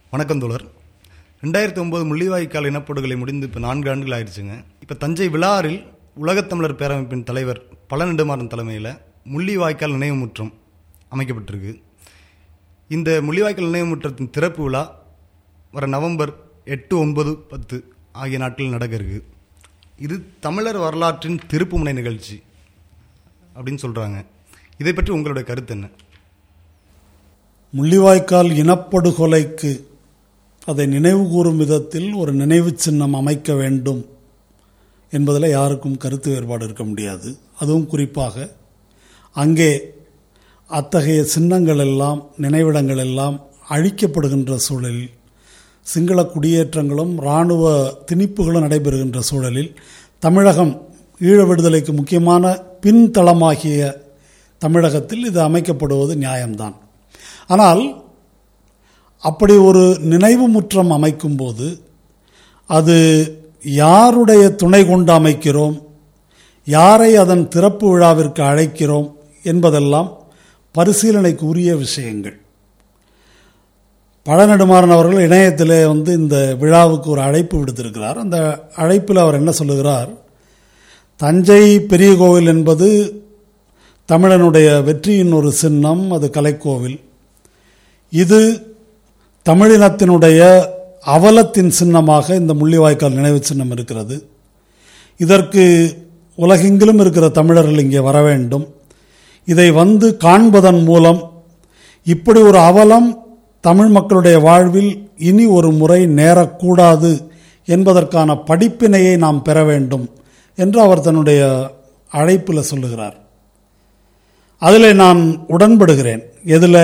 வணக்கம் தோழர் ரெண்டாயிரத்தி ஒன்பது முள்ளிவாய்க்கால் இனப்படுகொலை முடிந்து இப்போ நான்கு ஆண்டுகள் ஆயிடுச்சுங்க இப்போ தஞ்சை விழாறில் உலகத்தமிழர் பேரமைப்பின் தலைவர் பல நெடுமாறன் தலைமையில் முள்ளிவாய்க்கால் நினைவு முற்றம் அமைக்கப்பட்டிருக்கு இந்த முள்ளிவாய்க்கால் நினைவு முற்றத்தின் திறப்பு விழா வர நவம்பர் எட்டு ஒன்பது பத்து ஆகிய நாட்களில் நடக்க இருக்கு இது தமிழர் வரலாற்றின் திருப்புமுனை நிகழ்ச்சி அப்படின்னு சொல்கிறாங்க இதை பற்றி உங்களுடைய கருத்து என்ன முள்ளிவாய்க்கால் இனப்படுகொலைக்கு அதை நினைவு கூறும் விதத்தில் ஒரு நினைவு சின்னம் அமைக்க வேண்டும் என்பதில் யாருக்கும் கருத்து வேறுபாடு இருக்க முடியாது அதுவும் குறிப்பாக அங்கே அத்தகைய சின்னங்கள் எல்லாம் நினைவிடங்கள் எல்லாம் அழிக்கப்படுகின்ற சூழலில் சிங்கள குடியேற்றங்களும் இராணுவ திணிப்புகளும் நடைபெறுகின்ற சூழலில் தமிழகம் ஈழ விடுதலைக்கு முக்கியமான பின்தளமாகிய தமிழகத்தில் இது அமைக்கப்படுவது நியாயம்தான் ஆனால் அப்படி ஒரு நினைவு முற்றம் அமைக்கும்போது அது யாருடைய துணை கொண்டு அமைக்கிறோம் யாரை அதன் திறப்பு விழாவிற்கு அழைக்கிறோம் என்பதெல்லாம் பரிசீலனைக்கு உரிய விஷயங்கள் பழநெடுமாறன் அவர்கள் இணையத்திலே வந்து இந்த விழாவுக்கு ஒரு அழைப்பு விடுத்திருக்கிறார் அந்த அழைப்பில் அவர் என்ன சொல்லுகிறார் தஞ்சை பெரிய கோவில் என்பது தமிழனுடைய வெற்றியின் ஒரு சின்னம் அது கலைக்கோவில் இது தமிழினத்தினுடைய அவலத்தின் சின்னமாக இந்த முள்ளிவாய்க்கால் நினைவு சின்னம் இருக்கிறது இதற்கு உலகெங்கிலும் இருக்கிற தமிழர்கள் இங்கே வர வேண்டும் இதை வந்து காண்பதன் மூலம் இப்படி ஒரு அவலம் தமிழ் மக்களுடைய வாழ்வில் இனி ஒரு முறை நேரக்கூடாது என்பதற்கான படிப்பினையை நாம் பெற வேண்டும் என்று அவர் தன்னுடைய அழைப்பில் சொல்லுகிறார் அதில் நான் உடன்படுகிறேன் எதில்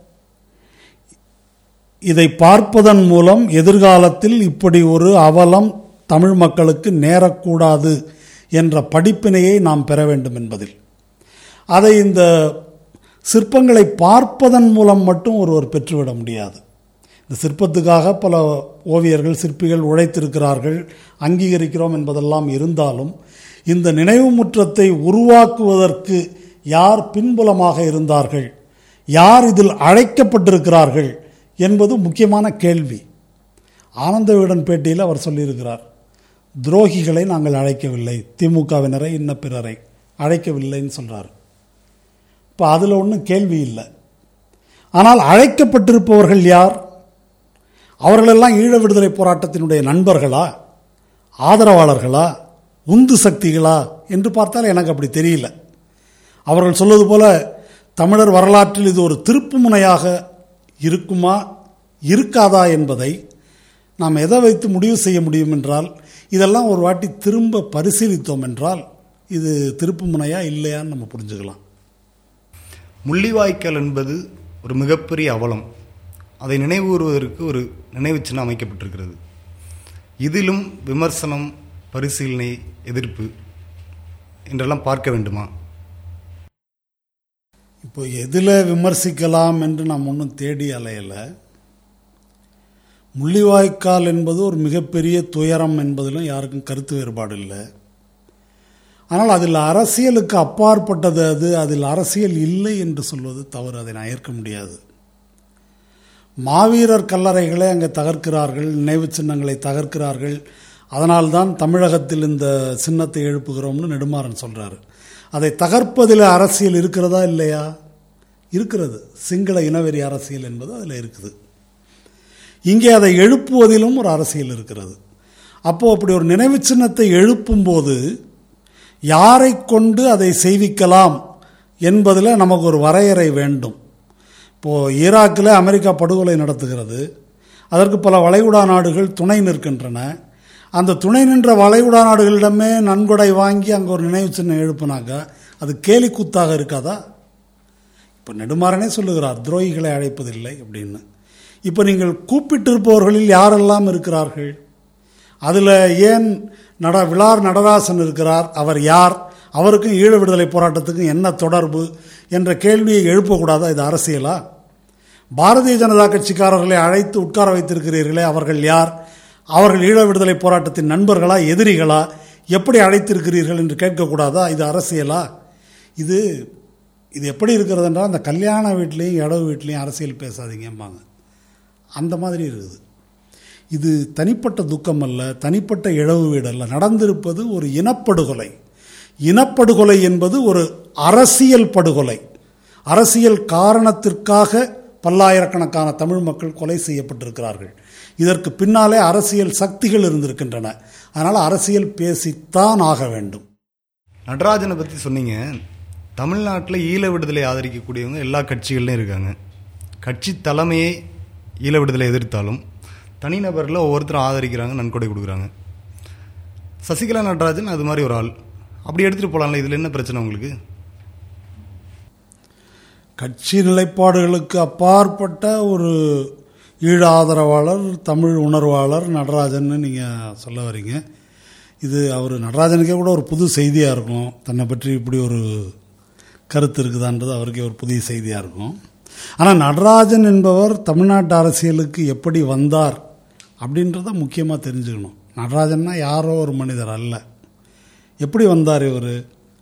இதை பார்ப்பதன் மூலம் எதிர்காலத்தில் இப்படி ஒரு அவலம் தமிழ் மக்களுக்கு நேரக்கூடாது என்ற படிப்பினையை நாம் பெற வேண்டும் என்பதில் அதை இந்த சிற்பங்களை பார்ப்பதன் மூலம் மட்டும் ஒருவர் பெற்றுவிட முடியாது இந்த சிற்பத்துக்காக பல ஓவியர்கள் சிற்பிகள் உழைத்திருக்கிறார்கள் அங்கீகரிக்கிறோம் என்பதெல்லாம் இருந்தாலும் இந்த நினைவு முற்றத்தை உருவாக்குவதற்கு யார் பின்புலமாக இருந்தார்கள் யார் இதில் அழைக்கப்பட்டிருக்கிறார்கள் என்பது முக்கியமான கேள்வி ஆனந்த விகடன் பேட்டியில் அவர் சொல்லியிருக்கிறார் துரோகிகளை நாங்கள் அழைக்கவில்லை திமுகவினரை இன்ன பிறரை அழைக்கவில்லைன்னு சொல்கிறார் இப்போ அதில் ஒன்றும் கேள்வி இல்லை ஆனால் அழைக்கப்பட்டிருப்பவர்கள் யார் அவர்களெல்லாம் ஈழ விடுதலை போராட்டத்தினுடைய நண்பர்களா ஆதரவாளர்களா உந்து சக்திகளா என்று பார்த்தால் எனக்கு அப்படி தெரியல அவர்கள் சொல்வது போல தமிழர் வரலாற்றில் இது ஒரு திருப்பு முனையாக இருக்குமா இருக்காதா என்பதை நாம் எதை வைத்து முடிவு செய்ய முடியும் என்றால் இதெல்லாம் ஒரு வாட்டி திரும்ப பரிசீலித்தோம் என்றால் இது திருப்பு முனையா இல்லையான்னு நம்ம புரிஞ்சுக்கலாம் முள்ளிவாய்க்கால் என்பது ஒரு மிகப்பெரிய அவலம் அதை நினைவுகூறுவதற்கு ஒரு நினைவு சின்னம் அமைக்கப்பட்டிருக்கிறது இதிலும் விமர்சனம் பரிசீலனை எதிர்ப்பு என்றெல்லாம் பார்க்க வேண்டுமா இப்போ எதில் விமர்சிக்கலாம் என்று நாம் ஒன்றும் தேடி அலையலை முள்ளிவாய்க்கால் என்பது ஒரு மிகப்பெரிய துயரம் என்பதிலும் யாருக்கும் கருத்து வேறுபாடு இல்லை ஆனால் அதில் அரசியலுக்கு அப்பாற்பட்டது அது அதில் அரசியல் இல்லை என்று சொல்வது தவறு அதை நான் ஏற்க முடியாது மாவீரர் கல்லறைகளை அங்கே தகர்க்கிறார்கள் நினைவு சின்னங்களை தகர்க்கிறார்கள் அதனால்தான் தமிழகத்தில் இந்த சின்னத்தை எழுப்புகிறோம்னு நெடுமாறன் சொல்கிறாரு அதை தகர்ப்பதில் அரசியல் இருக்கிறதா இல்லையா இருக்கிறது சிங்கள இனவெறி அரசியல் என்பது அதில் இருக்குது இங்கே அதை எழுப்புவதிலும் ஒரு அரசியல் இருக்கிறது அப்போது அப்படி ஒரு நினைவு சின்னத்தை எழுப்பும்போது யாரை கொண்டு அதை செய்விக்கலாம் என்பதில் நமக்கு ஒரு வரையறை வேண்டும் இப்போது ஈராக்கில் அமெரிக்கா படுகொலை நடத்துகிறது அதற்கு பல வளைகுடா நாடுகள் துணை நிற்கின்றன அந்த துணை நின்ற வளைகுடா நாடுகளிடமே நன்கொடை வாங்கி அங்கே ஒரு நினைவு சின்னம் எழுப்புனாங்க அது கேலி கூத்தாக இருக்காதா இப்போ நெடுமாறனே சொல்லுகிறார் துரோகிகளை அழைப்பதில்லை அப்படின்னு இப்போ நீங்கள் கூப்பிட்டிருப்பவர்களில் யாரெல்லாம் இருக்கிறார்கள் அதில் ஏன் நட விழார் நடராசன் இருக்கிறார் அவர் யார் அவருக்கும் ஈழ விடுதலை போராட்டத்துக்கும் என்ன தொடர்பு என்ற கேள்வியை எழுப்பக்கூடாதா இது அரசியலா பாரதிய ஜனதா கட்சிக்காரர்களை அழைத்து உட்கார வைத்திருக்கிறீர்களே அவர்கள் யார் அவர்கள் ஈழ விடுதலை போராட்டத்தின் நண்பர்களா எதிரிகளா எப்படி அழைத்திருக்கிறீர்கள் என்று கேட்கக்கூடாதா இது அரசியலா இது இது எப்படி இருக்கிறது என்றால் அந்த கல்யாண வீட்லேயும் இடவு வீட்லேயும் அரசியல் பேசாதீங்கம்பாங்க அந்த மாதிரி இருக்குது இது தனிப்பட்ட துக்கம் அல்ல தனிப்பட்ட இழவு வீடு அல்ல நடந்திருப்பது ஒரு இனப்படுகொலை இனப்படுகொலை என்பது ஒரு அரசியல் படுகொலை அரசியல் காரணத்திற்காக பல்லாயிரக்கணக்கான தமிழ் மக்கள் கொலை செய்யப்பட்டிருக்கிறார்கள் இதற்கு பின்னாலே அரசியல் சக்திகள் இருந்திருக்கின்றன அதனால் அரசியல் பேசித்தான் ஆக வேண்டும் நடராஜனை பற்றி சொன்னீங்க தமிழ்நாட்டில் ஈழ விடுதலை ஆதரிக்கக்கூடியவங்க எல்லா கட்சிகள்லையும் இருக்காங்க கட்சி தலைமையை ஈழ விடுதலை எதிர்த்தாலும் தனிநபரில் ஒவ்வொருத்தரும் ஆதரிக்கிறாங்க நன்கொடை கொடுக்குறாங்க சசிகலா நடராஜன் அது மாதிரி ஒரு ஆள் அப்படி எடுத்துகிட்டு போகலாம்ல இதில் என்ன பிரச்சனை உங்களுக்கு கட்சி நிலைப்பாடுகளுக்கு அப்பாற்பட்ட ஒரு ஈழ ஆதரவாளர் தமிழ் உணர்வாளர் நடராஜன்னு நீங்கள் சொல்ல வரீங்க இது அவர் நடராஜனுக்கே கூட ஒரு புது செய்தியாக இருக்கும் தன்னை பற்றி இப்படி ஒரு கருத்து இருக்குதான்றது அவருக்கே ஒரு புதிய செய்தியாக இருக்கும் ஆனால் நடராஜன் என்பவர் தமிழ்நாட்டு அரசியலுக்கு எப்படி வந்தார் அப்படின்றத முக்கியமாக தெரிஞ்சுக்கணும் நடராஜன்னா யாரோ ஒரு மனிதர் அல்ல எப்படி வந்தார் இவர்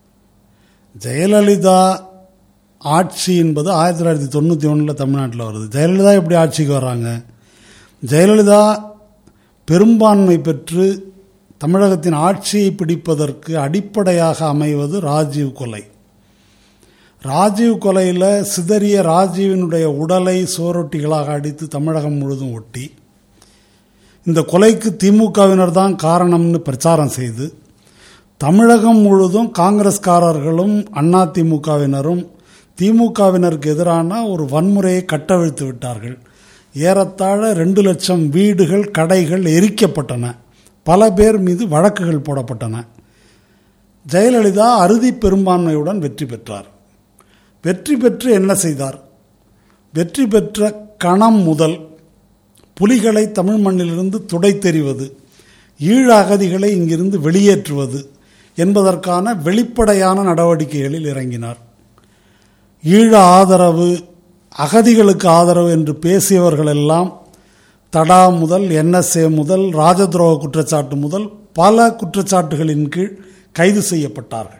ஜெயலலிதா ஆட்சி என்பது ஆயிரத்தி தொள்ளாயிரத்தி தொண்ணூற்றி ஒன்றில் தமிழ்நாட்டில் வருது ஜெயலலிதா எப்படி ஆட்சிக்கு வர்றாங்க ஜெயலலிதா பெரும்பான்மை பெற்று தமிழகத்தின் ஆட்சியை பிடிப்பதற்கு அடிப்படையாக அமைவது ராஜீவ் கொலை ராஜீவ் கொலையில் சிதறிய ராஜீவினுடைய உடலை சோரொட்டிகளாக அடித்து தமிழகம் முழுதும் ஒட்டி இந்த கொலைக்கு திமுகவினர் தான் காரணம்னு பிரச்சாரம் செய்து தமிழகம் முழுதும் காங்கிரஸ்காரர்களும் அண்ணா திமுகவினரும் திமுகவினருக்கு எதிரான ஒரு வன்முறையை கட்டவிழ்த்து விட்டார்கள் ஏறத்தாழ ரெண்டு லட்சம் வீடுகள் கடைகள் எரிக்கப்பட்டன பல பேர் மீது வழக்குகள் போடப்பட்டன ஜெயலலிதா அறுதி பெரும்பான்மையுடன் வெற்றி பெற்றார் வெற்றி பெற்று என்ன செய்தார் வெற்றி பெற்ற கணம் முதல் புலிகளை தமிழ் மண்ணிலிருந்து துடைத்தெறிவது ஈழ அகதிகளை இங்கிருந்து வெளியேற்றுவது என்பதற்கான வெளிப்படையான நடவடிக்கைகளில் இறங்கினார் ஈழ ஆதரவு அகதிகளுக்கு ஆதரவு என்று பேசியவர்களெல்லாம் தடா முதல் என்எஸ்ஏ முதல் ராஜதுரோக குற்றச்சாட்டு முதல் பல குற்றச்சாட்டுகளின் கீழ் கைது செய்யப்பட்டார்கள்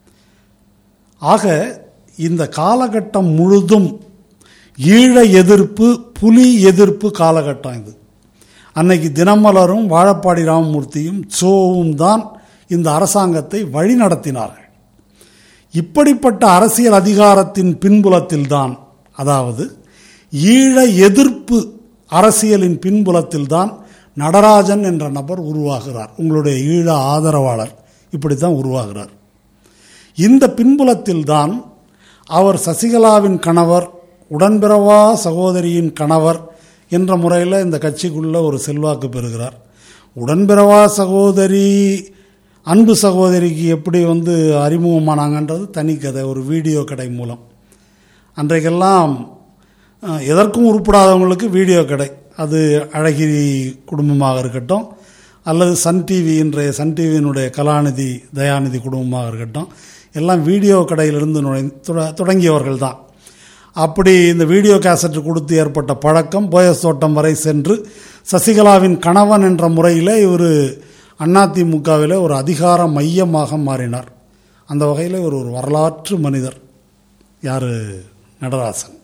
ஆக இந்த காலகட்டம் முழுதும் ஈழ எதிர்ப்பு புலி எதிர்ப்பு காலகட்டம் இது அன்னைக்கு தினமலரும் வாழப்பாடி ராமமூர்த்தியும் சோவும் தான் இந்த அரசாங்கத்தை வழிநடத்தினார்கள் இப்படிப்பட்ட அரசியல் அதிகாரத்தின் பின்புலத்தில்தான் அதாவது ஈழ எதிர்ப்பு அரசியலின் பின்புலத்தில்தான் நடராஜன் என்ற நபர் உருவாகிறார் உங்களுடைய ஈழ ஆதரவாளர் இப்படித்தான் உருவாகிறார் இந்த பின்புலத்தில்தான் அவர் சசிகலாவின் கணவர் உடன்பிறவா சகோதரியின் கணவர் என்ற முறையில் இந்த கட்சிக்குள்ள ஒரு செல்வாக்கு பெறுகிறார் உடன்பிறவா சகோதரி அன்பு சகோதரிக்கு எப்படி வந்து அறிமுகமானாங்கன்றது தனி கதை ஒரு வீடியோ கடை மூலம் அன்றைக்கெல்லாம் அஹ், எதற்கும் உருப்படாதவங்களுக்கு வீடியோ கடை அது அழகிரி குடும்பமாக இருக்கட்டும் அல்லது சன் டிவி இன்றைய சன் டிவியினுடைய கலாநிதி தயாநிதி குடும்பமாக இருக்கட்டும் எல்லாம் வீடியோ கடையிலிருந்து நுழை தொட- தொடங்கியவர்கள் தான் அப்படி இந்த வீடியோ கேசட் கொடுத்து ஏற்பட்ட பழக்கம் போயஸ் தோட்டம் வரை சென்று சசிகலாவின் கணவன் என்ற முறையில் இவர் அதிமுகவில் ஒரு அதிகார மையமாக மாறினார் அந்த வகையில் இவர் ஒரு வரலாற்று மனிதர் யார் நடராசன்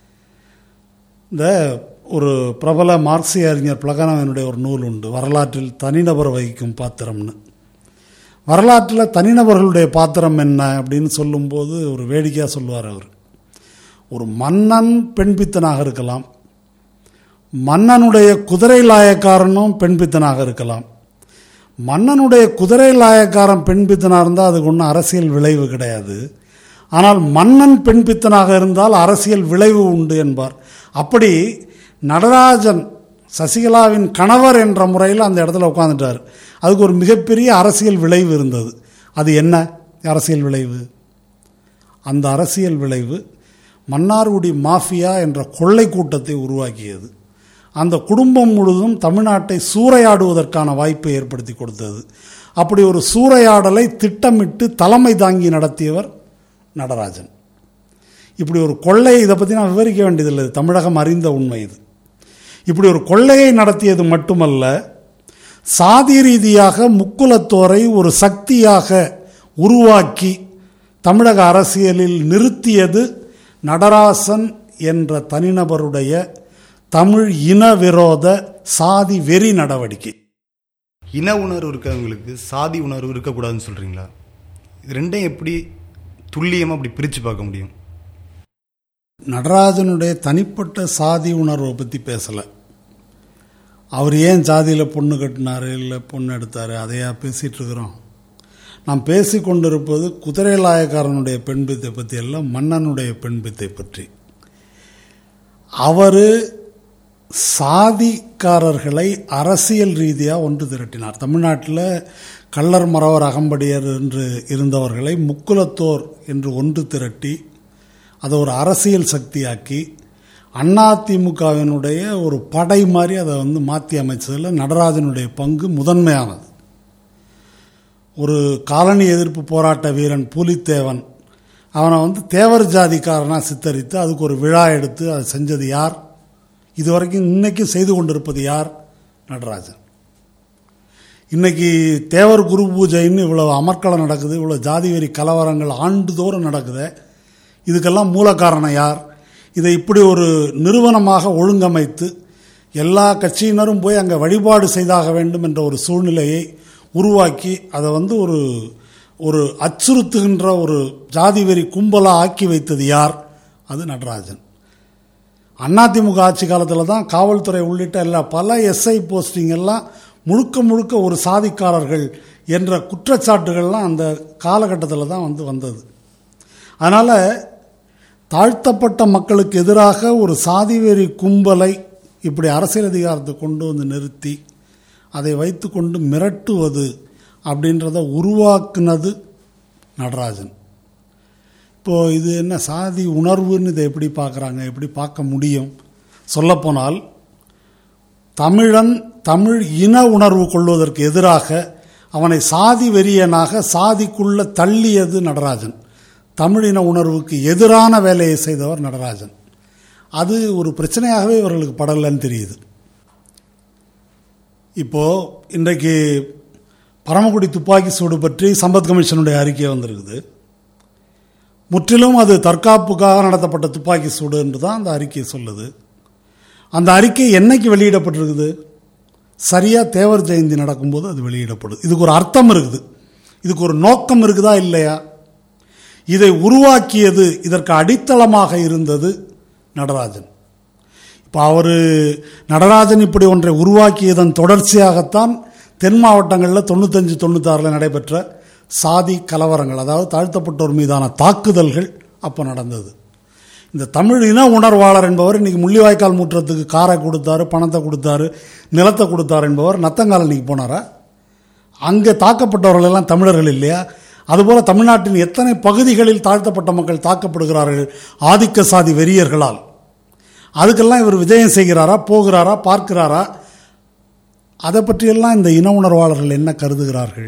இந்த ஒரு பிரபல மார்க்சிய அறிஞர் பிளகனவனுடைய ஒரு நூல் உண்டு வரலாற்றில் தனிநபர் வகிக்கும் பாத்திரம்னு வரலாற்றில் தனிநபர்களுடைய பாத்திரம் என்ன அப்படின்னு சொல்லும்போது ஒரு வேடிக்கையாக சொல்லுவார் அவர் ஒரு மன்னன் பெண்பித்தனாக இருக்கலாம் மன்னனுடைய குதிரை லாயக்காரனும் பெண்பித்தனாக இருக்கலாம் மன்னனுடைய குதிரை லாயக்காரன் பெண்பித்தனாக இருந்தால் அதுக்கு ஒன்றும் அரசியல் விளைவு கிடையாது ஆனால் மன்னன் பெண்பித்தனாக இருந்தால் அரசியல் விளைவு உண்டு என்பார் அப்படி நடராஜன் சசிகலாவின் கணவர் என்ற முறையில் அந்த இடத்துல உட்காந்துட்டார் அதுக்கு ஒரு மிகப்பெரிய அரசியல் விளைவு இருந்தது அது என்ன அரசியல் விளைவு அந்த அரசியல் விளைவு மன்னார்குடி மாஃபியா என்ற கொள்ளை கூட்டத்தை உருவாக்கியது அந்த குடும்பம் முழுதும் தமிழ்நாட்டை சூறையாடுவதற்கான வாய்ப்பை ஏற்படுத்தி கொடுத்தது அப்படி ஒரு சூறையாடலை திட்டமிட்டு தலைமை தாங்கி நடத்தியவர் நடராஜன் இப்படி ஒரு கொள்ளை இதை பற்றி நான் விவரிக்க வேண்டியதில்லை இது தமிழகம் அறிந்த உண்மை இது இப்படி ஒரு கொள்ளையை நடத்தியது மட்டுமல்ல சாதி ரீதியாக முக்குலத்தோரை ஒரு சக்தியாக உருவாக்கி தமிழக அரசியலில் நிறுத்தியது நடராசன் என்ற தனிநபருடைய தமிழ் இன விரோத சாதி வெறி நடவடிக்கை இன உணர்வு இருக்கிறவங்களுக்கு சாதி உணர்வு இருக்கக்கூடாதுன்னு சொல்கிறீங்களா இது ரெண்டையும் எப்படி துல்லியமாக அப்படி பிரித்து பார்க்க முடியும் நடராஜனுடைய தனிப்பட்ட சாதி உணர்வை பற்றி பேசலை அவர் ஏன் ஜாதியில் பொண்ணு கட்டினாரு இல்லை பொண்ணு எடுத்தார் அதையா பேசிகிட்டு இருக்கிறோம் நாம் பேசி கொண்டிருப்பது குதிரைலாயக்காரனுடைய பெண் பித்தை பற்றி அல்ல மன்னனுடைய பெண் பித்தை பற்றி அவர் சாதிக்காரர்களை அரசியல் ரீதியாக ஒன்று திரட்டினார் தமிழ்நாட்டில் கள்ளர் மறவர் அகம்படியர் என்று இருந்தவர்களை முக்குலத்தோர் என்று ஒன்று திரட்டி அதை ஒரு அரசியல் சக்தியாக்கி அதிமுகவினுடைய ஒரு படை மாதிரி அதை வந்து மாற்றி அமைச்சதில் நடராஜனுடைய பங்கு முதன்மையானது ஒரு காலனி எதிர்ப்பு போராட்ட வீரன் பூலித்தேவன் அவனை வந்து தேவர் ஜாதிக்காரனாக சித்தரித்து அதுக்கு ஒரு விழா எடுத்து அதை செஞ்சது யார் இதுவரைக்கும் இன்னைக்கும் செய்து கொண்டிருப்பது யார் நடராஜன் இன்னைக்கு தேவர் குரு பூஜைன்னு இவ்வளவு அமர்க்களம் நடக்குது இவ்வளோ ஜாதி வெறி கலவரங்கள் ஆண்டுதோறும் நடக்குது இதுக்கெல்லாம் மூல காரணம் யார் இதை இப்படி ஒரு நிறுவனமாக ஒழுங்கமைத்து எல்லா கட்சியினரும் போய் அங்கே வழிபாடு செய்தாக வேண்டும் என்ற ஒரு சூழ்நிலையை உருவாக்கி அதை வந்து ஒரு ஒரு அச்சுறுத்துகின்ற ஒரு ஜாதி வெறி கும்பலாக ஆக்கி வைத்தது யார் அது நடராஜன் அதிமுக ஆட்சி காலத்தில் தான் காவல்துறை உள்ளிட்ட எல்லா பல எஸ்ஐ போஸ்டிங் எல்லாம் முழுக்க முழுக்க ஒரு சாதிக்காரர்கள் என்ற குற்றச்சாட்டுகள்லாம் அந்த காலகட்டத்தில் தான் வந்து வந்தது அதனால் தாழ்த்தப்பட்ட மக்களுக்கு எதிராக ஒரு சாதிவெறி கும்பலை இப்படி அரசியல் அதிகாரத்தை கொண்டு வந்து நிறுத்தி அதை வைத்துக்கொண்டு மிரட்டுவது அப்படின்றத உருவாக்குனது நடராஜன் இப்போது இது என்ன சாதி உணர்வுன்னு இதை எப்படி பார்க்குறாங்க எப்படி பார்க்க முடியும் சொல்லப்போனால் தமிழன் தமிழ் இன உணர்வு கொள்வதற்கு எதிராக அவனை சாதி வெறியனாக சாதிக்குள்ள தள்ளியது நடராஜன் தமிழின உணர்வுக்கு எதிரான வேலையை செய்தவர் நடராஜன் அது ஒரு பிரச்சனையாகவே இவர்களுக்கு படலன்னு தெரியுது இப்போ இன்றைக்கு பரமக்குடி துப்பாக்கி சூடு பற்றி சம்பத் கமிஷனுடைய அறிக்கை வந்திருக்குது முற்றிலும் அது தற்காப்புக்காக நடத்தப்பட்ட துப்பாக்கி சூடு என்று தான் அந்த அறிக்கை சொல்லுது அந்த அறிக்கை என்னைக்கு வெளியிடப்பட்டிருக்குது சரியாக தேவர் ஜெயந்தி நடக்கும்போது அது வெளியிடப்படுது இதுக்கு ஒரு அர்த்தம் இருக்குது இதுக்கு ஒரு நோக்கம் இருக்குதா இல்லையா இதை உருவாக்கியது இதற்கு அடித்தளமாக இருந்தது நடராஜன் இப்போ அவர் நடராஜன் இப்படி ஒன்றை உருவாக்கியதன் தொடர்ச்சியாகத்தான் தென் மாவட்டங்களில் தொண்ணூத்தஞ்சு தொண்ணூத்தாறில் நடைபெற்ற சாதி கலவரங்கள் அதாவது தாழ்த்தப்பட்டோர் மீதான தாக்குதல்கள் அப்போ நடந்தது இந்த தமிழ் இன உணர்வாளர் என்பவர் இன்னைக்கு முள்ளிவாய்க்கால் மூற்றத்துக்கு காரை கொடுத்தாரு பணத்தை கொடுத்தாரு நிலத்தை கொடுத்தாரு என்பவர் நத்தங்கால் இன்னைக்கு போனாரா அங்கே தாக்கப்பட்டவர்கள் எல்லாம் தமிழர்கள் இல்லையா அதுபோல தமிழ்நாட்டின் எத்தனை பகுதிகளில் தாழ்த்தப்பட்ட மக்கள் தாக்கப்படுகிறார்கள் ஆதிக்க சாதி வெறியர்களால் அதுக்கெல்லாம் இவர் விஜயம் செய்கிறாரா போகிறாரா பார்க்கிறாரா அதை பற்றியெல்லாம் இந்த இன உணர்வாளர்கள் என்ன கருதுகிறார்கள்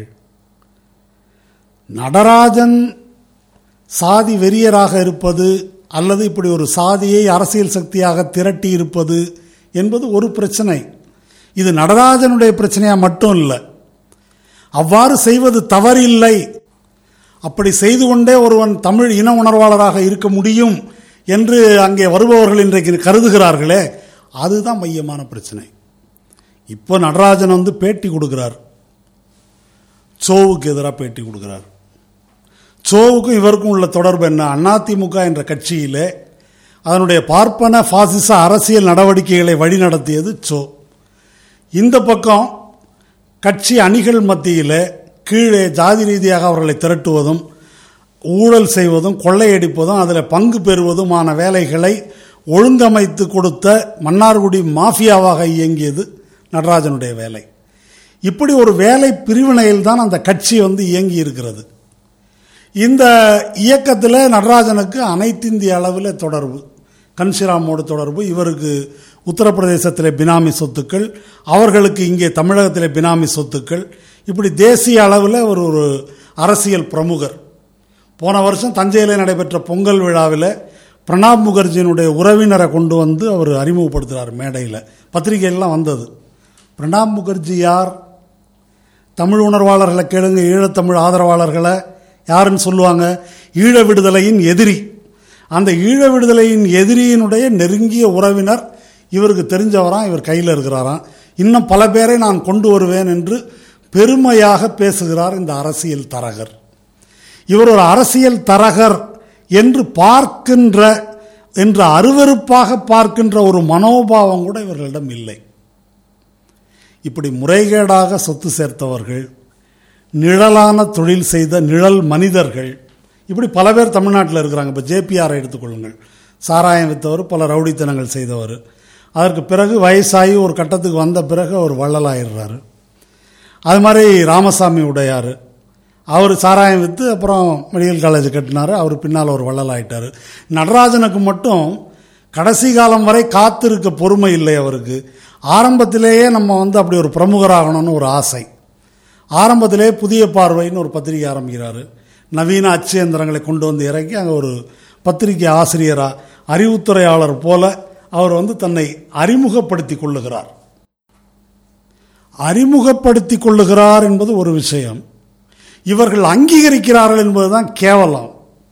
நடராஜன் சாதி வெறியராக இருப்பது அல்லது இப்படி ஒரு சாதியை அரசியல் சக்தியாக திரட்டி இருப்பது என்பது ஒரு பிரச்சனை இது நடராஜனுடைய பிரச்சனையா மட்டும் இல்லை அவ்வாறு செய்வது தவறில்லை அப்படி செய்து கொண்டே ஒருவன் தமிழ் இன உணர்வாளராக இருக்க முடியும் என்று அங்கே வருபவர்கள் இன்றைக்கு கருதுகிறார்களே அதுதான் மையமான பிரச்சனை இப்போ நடராஜன் வந்து பேட்டி கொடுக்கிறார் சோவுக்கு எதிராக பேட்டி கொடுக்கிறார் சோவுக்கும் இவருக்கும் உள்ள தொடர்பு என்ன அதிமுக என்ற கட்சியிலே அதனுடைய பார்ப்பன பாசிச அரசியல் நடவடிக்கைகளை வழிநடத்தியது சோ இந்த பக்கம் கட்சி அணிகள் மத்தியில் கீழே ஜாதி ரீதியாக அவர்களை திரட்டுவதும் ஊழல் செய்வதும் கொள்ளையடிப்பதும் அதில் பங்கு பெறுவதுமான வேலைகளை ஒழுங்கமைத்து கொடுத்த மன்னார்குடி மாஃபியாவாக இயங்கியது நடராஜனுடைய வேலை இப்படி ஒரு வேலை பிரிவினையில் தான் அந்த கட்சி வந்து இயங்கி இருக்கிறது இந்த இயக்கத்தில் நடராஜனுக்கு அனைத்திந்திய அளவில் தொடர்பு கன்ஷிராமோடு தொடர்பு இவருக்கு உத்தரப்பிரதேசத்தில் பினாமி சொத்துக்கள் அவர்களுக்கு இங்கே தமிழகத்தில் பினாமி சொத்துக்கள் இப்படி தேசிய அளவில் ஒரு ஒரு அரசியல் பிரமுகர் போன வருஷம் தஞ்சையில் நடைபெற்ற பொங்கல் விழாவில் பிரணாப் முகர்ஜியினுடைய உறவினரை கொண்டு வந்து அவர் அறிமுகப்படுத்துகிறார் மேடையில் பத்திரிகையெல்லாம் வந்தது பிரணாப் முகர்ஜி யார் தமிழ் உணர்வாளர்களை கேளுங்க ஈழத்தமிழ் ஆதரவாளர்களை யாருன்னு சொல்லுவாங்க ஈழ விடுதலையின் எதிரி அந்த ஈழ விடுதலையின் எதிரியினுடைய நெருங்கிய உறவினர் இவருக்கு தெரிஞ்சவராம் இவர் கையில் இருக்கிறாராம் இன்னும் பல பேரை நான் கொண்டு வருவேன் என்று பெருமையாக பேசுகிறார் இந்த அரசியல் தரகர் இவர் ஒரு அரசியல் தரகர் என்று பார்க்கின்ற என்று அருவருப்பாக பார்க்கின்ற ஒரு மனோபாவம் கூட இவர்களிடம் இல்லை இப்படி முறைகேடாக சொத்து சேர்த்தவர்கள் நிழலான தொழில் செய்த நிழல் மனிதர்கள் இப்படி பல பேர் தமிழ்நாட்டில் இருக்கிறாங்க இப்போ ஜேபிஆரை எடுத்துக்கொள்ளுங்கள் சாராயம் வித்தவர் பல ரவுடித்தனங்கள் செய்தவர் அதற்கு பிறகு வயசாகி ஒரு கட்டத்துக்கு வந்த பிறகு அவர் வள்ளலாயிடுறாரு அது மாதிரி ராமசாமி உடையார் அவர் சாராயம் விற்று அப்புறம் மெடிக்கல் காலேஜ் கட்டினார் அவர் பின்னால் ஒரு வள்ளலாயிட்டார் நடராஜனுக்கு மட்டும் கடைசி காலம் வரை காத்திருக்க பொறுமை இல்லை அவருக்கு ஆரம்பத்திலேயே நம்ம வந்து அப்படி ஒரு பிரமுகராகணும்னு ஒரு ஆசை ஆரம்பத்திலே புதிய பார்வைன்னு ஒரு பத்திரிகை ஆரம்பிக்கிறாரு நவீன அச்சு எந்திரங்களை கொண்டு வந்து இறக்கி அங்கே ஒரு பத்திரிகை ஆசிரியராக அறிவுத்துறையாளர் போல அவர் வந்து தன்னை அறிமுகப்படுத்தி கொள்ளுகிறார் அறிமுகப்படுத்தி கொள்ளுகிறார் என்பது ஒரு விஷயம் இவர்கள் அங்கீகரிக்கிறார்கள் என்பதுதான் கேவலம்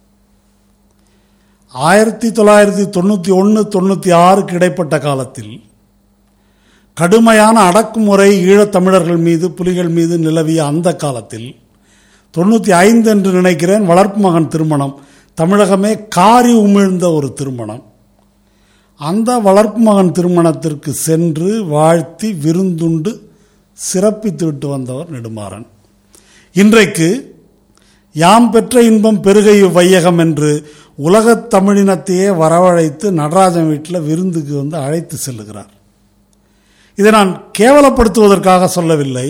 ஆயிரத்தி தொள்ளாயிரத்தி தொண்ணூற்றி ஒன்று தொண்ணூற்றி ஆறுக்கு இடைப்பட்ட காலத்தில் கடுமையான அடக்குமுறை ஈழத்தமிழர்கள் மீது புலிகள் மீது நிலவிய அந்த காலத்தில் தொண்ணூற்றி ஐந்து என்று நினைக்கிறேன் வளர்ப்பு மகன் திருமணம் தமிழகமே காரி உமிழ்ந்த ஒரு திருமணம் அந்த வளர்ப்பு மகன் திருமணத்திற்கு சென்று வாழ்த்தி விருந்துண்டு சிறப்பித்து விட்டு வந்தவர் நெடுமாறன் இன்றைக்கு யாம் பெற்ற இன்பம் பெருகை வையகம் என்று உலகத் தமிழினத்தையே வரவழைத்து நடராஜன் வீட்டில் விருந்துக்கு வந்து அழைத்து செல்லுகிறார் இதை நான் கேவலப்படுத்துவதற்காக சொல்லவில்லை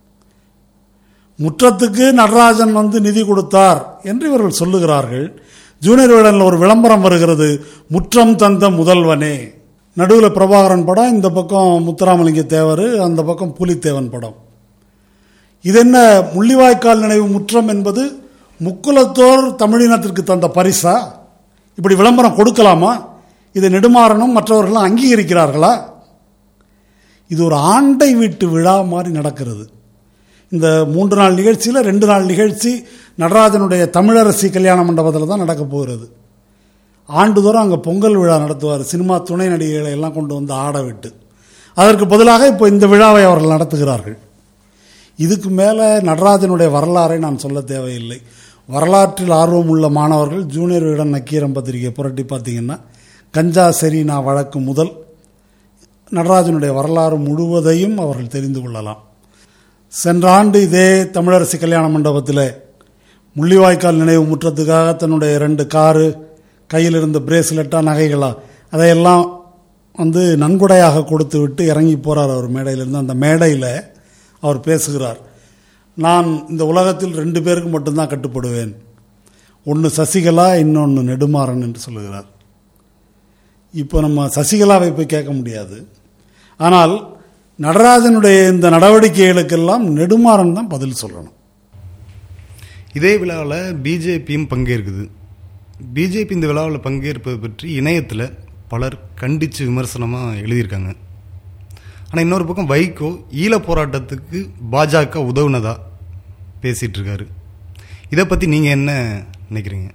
முற்றத்துக்கு நடராஜன் வந்து நிதி கொடுத்தார் என்று இவர்கள் சொல்லுகிறார்கள் ஜூனியர் விடனில் ஒரு விளம்பரம் வருகிறது முற்றம் தந்த முதல்வனே நடுவில் பிரபாகரன் படம் இந்த பக்கம் முத்துராமலிங்க தேவர் அந்த பக்கம் புலித்தேவன் படம் இது என்ன முள்ளிவாய்க்கால் நினைவு முற்றம் என்பது முக்குலத்தோர் தமிழினத்திற்கு தந்த பரிசா இப்படி விளம்பரம் கொடுக்கலாமா இதை நெடுமாறனும் மற்றவர்களும் அங்கீகரிக்கிறார்களா இது ஒரு ஆண்டை வீட்டு விழா மாதிரி நடக்கிறது இந்த மூன்று நாள் நிகழ்ச்சியில் ரெண்டு நாள் நிகழ்ச்சி நடராஜனுடைய தமிழரசி கல்யாண மண்டபத்தில் தான் நடக்க போகிறது ஆண்டுதோறும் அங்கே பொங்கல் விழா நடத்துவார் சினிமா துணை நடிகைகளை எல்லாம் கொண்டு வந்து ஆட விட்டு அதற்கு பதிலாக இப்போ இந்த விழாவை அவர்கள் நடத்துகிறார்கள் இதுக்கு மேலே நடராஜனுடைய வரலாறை நான் சொல்ல தேவையில்லை வரலாற்றில் ஆர்வம் உள்ள மாணவர்கள் ஜூனியர் விகடன் நக்கீரம் பத்திரிகை புரட்டி பார்த்தீங்கன்னா கஞ்சா செரீனா வழக்கு முதல் நடராஜனுடைய வரலாறு முழுவதையும் அவர்கள் தெரிந்து கொள்ளலாம் சென்ற ஆண்டு இதே தமிழரசி கல்யாண மண்டபத்தில் முள்ளிவாய்க்கால் நினைவு முற்றத்துக்காக தன்னுடைய ரெண்டு காரு கையில் இருந்த பிரேஸ்லெட்டா நகைகளா அதையெல்லாம் வந்து நன்கொடையாக கொடுத்து விட்டு இறங்கி போகிறார் அவர் மேடையிலிருந்து அந்த மேடையில் அவர் பேசுகிறார் நான் இந்த உலகத்தில் ரெண்டு பேருக்கு மட்டும்தான் கட்டுப்படுவேன் ஒன்று சசிகலா இன்னொன்று நெடுமாறன் என்று சொல்லுகிறார் இப்போ நம்ம சசிகலாவை போய் கேட்க முடியாது ஆனால் நடராஜனுடைய இந்த நடவடிக்கைகளுக்கெல்லாம் நெடுமாறன் தான் பதில் சொல்லணும் இதே விழாவில் பிஜேபியும் பங்கேற்குது பிஜேபி இந்த விழாவில் பங்கேற்பது பற்றி இணையத்தில் பலர் கண்டித்து விமர்சனமாக எழுதியிருக்காங்க ஆனால் இன்னொரு பக்கம் வைகோ ஈழ போராட்டத்துக்கு பாஜக உதவுனதா பேசிகிட்டு இருக்காரு இதை பற்றி நீங்கள் என்ன நினைக்கிறீங்க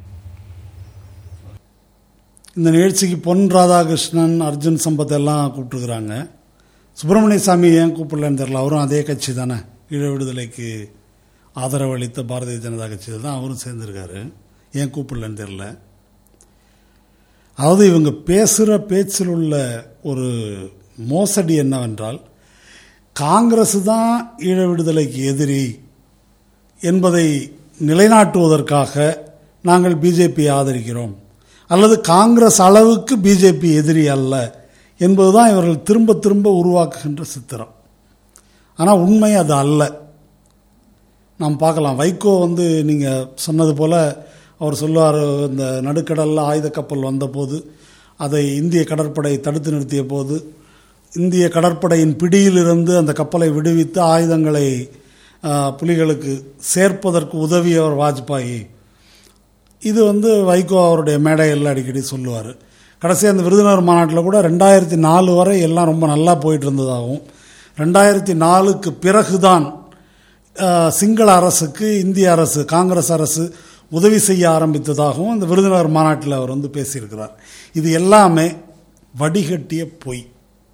இந்த நிகழ்ச்சிக்கு பொன் ராதாகிருஷ்ணன் அர்ஜுன் சம்பத் எல்லாம் கூப்பிட்டுருக்குறாங்க சுப்பிரமணிய சாமி ஏன் கூப்பிடலன்னு தெரில அவரும் அதே கட்சி தானே ஈழ விடுதலைக்கு ஆதரவு அளித்த பாரதிய ஜனதா கட்சி தான் அவரும் சேர்ந்திருக்காரு ஏன் கூப்பிடலன்னு தெரில அதாவது இவங்க பேசுகிற பேச்சில் உள்ள ஒரு மோசடி என்னவென்றால் காங்கிரஸ் தான் ஈழ விடுதலைக்கு எதிரி என்பதை நிலைநாட்டுவதற்காக நாங்கள் பிஜேபி ஆதரிக்கிறோம் அல்லது காங்கிரஸ் அளவுக்கு பிஜேபி எதிரி அல்ல என்பதுதான் இவர்கள் திரும்ப திரும்ப உருவாக்குகின்ற சித்திரம் ஆனால் உண்மை அது அல்ல நாம் பார்க்கலாம் வைகோ வந்து நீங்கள் சொன்னது போல் அவர் சொல்லுவார் இந்த நடுக்கடலில் ஆயுத கப்பல் வந்தபோது அதை இந்திய கடற்படை தடுத்து நிறுத்திய போது இந்திய கடற்படையின் பிடியிலிருந்து அந்த கப்பலை விடுவித்து ஆயுதங்களை புலிகளுக்கு சேர்ப்பதற்கு உதவியவர் வாஜ்பாய் இது வந்து வைகோ அவருடைய மேடையில் அடிக்கடி சொல்லுவார் கடைசி அந்த விருதுநகர் மாநாட்டில் கூட ரெண்டாயிரத்தி நாலு வரை எல்லாம் ரொம்ப நல்லா போயிட்டு இருந்ததாகவும் ரெண்டாயிரத்தி நாலுக்கு பிறகுதான் சிங்கள அரசுக்கு இந்திய அரசு காங்கிரஸ் அரசு உதவி செய்ய ஆரம்பித்ததாகவும் அந்த விருதுநகர் மாநாட்டில் அவர் வந்து பேசியிருக்கிறார் இது எல்லாமே வடிகட்டிய பொய்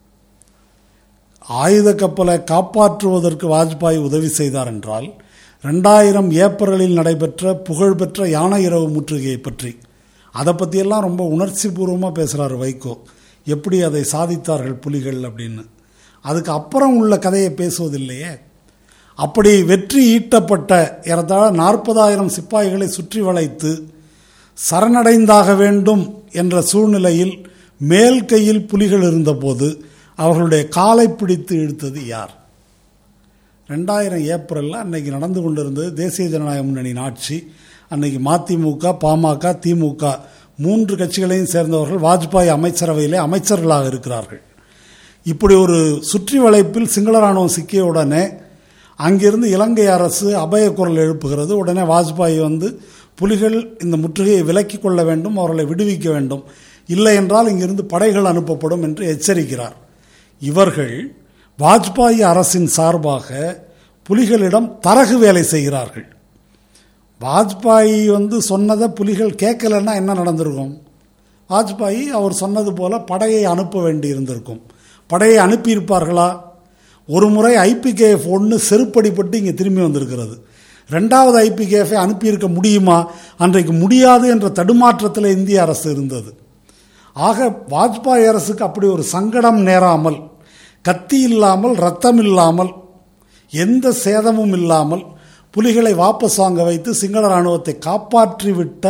ஆயுத கப்பலை காப்பாற்றுவதற்கு வாஜ்பாய் உதவி செய்தார் என்றால் ரெண்டாயிரம் ஏப்ரலில் நடைபெற்ற புகழ்பெற்ற யானை இரவு முற்றுகையை பற்றி அதை பற்றியெல்லாம் ரொம்ப உணர்ச்சி பூர்வமாக பேசுகிறார் வைகோ எப்படி அதை சாதித்தார்கள் புலிகள் அப்படின்னு அதுக்கு அப்புறம் உள்ள கதையை பேசுவதில்லையே அப்படி வெற்றி ஈட்டப்பட்ட ஏறத்தாழ நாற்பதாயிரம் சிப்பாய்களை சுற்றி வளைத்து சரணடைந்தாக வேண்டும் என்ற சூழ்நிலையில் மேல் கையில் புலிகள் இருந்தபோது அவர்களுடைய காலை பிடித்து இழுத்தது யார் ரெண்டாயிரம் ஏப்ரலில் அன்னைக்கு நடந்து கொண்டிருந்தது தேசிய ஜனநாயக முன்னணியின் ஆட்சி அன்னைக்கு மதிமுக பாமக திமுக மூன்று கட்சிகளையும் சேர்ந்தவர்கள் வாஜ்பாய் அமைச்சரவையிலே அமைச்சர்களாக இருக்கிறார்கள் இப்படி ஒரு சுற்றி வளைப்பில் சிங்கள ராணுவம் சிக்கிய உடனே அங்கிருந்து இலங்கை அரசு அபய குரல் எழுப்புகிறது உடனே வாஜ்பாய் வந்து புலிகள் இந்த முற்றுகையை விலக்கிக் கொள்ள வேண்டும் அவர்களை விடுவிக்க வேண்டும் இல்லை என்றால் இங்கிருந்து படைகள் அனுப்பப்படும் என்று எச்சரிக்கிறார் இவர்கள் வாஜ்பாய் அரசின் சார்பாக புலிகளிடம் தரகு வேலை செய்கிறார்கள் வாஜ்பாய் வந்து சொன்னதை புலிகள் கேட்கலன்னா என்ன நடந்திருக்கும் வாஜ்பாய் அவர் சொன்னது போல படையை அனுப்ப வேண்டி இருந்திருக்கும் படையை அனுப்பியிருப்பார்களா ஒரு முறை ஐபிகேஎஃப் ஒன்று செருப்படிப்பட்டு இங்கே திரும்பி வந்திருக்கிறது ரெண்டாவது ஐபிகேஎஃபை அனுப்பியிருக்க முடியுமா அன்றைக்கு முடியாது என்ற தடுமாற்றத்தில் இந்திய அரசு இருந்தது ஆக வாஜ்பாய் அரசுக்கு அப்படி ஒரு சங்கடம் நேராமல் கத்தி இல்லாமல் ரத்தம் இல்லாமல் எந்த சேதமும் இல்லாமல் புலிகளை வாபஸ் வாங்க வைத்து சிங்கள இராணுவத்தை காப்பாற்றிவிட்ட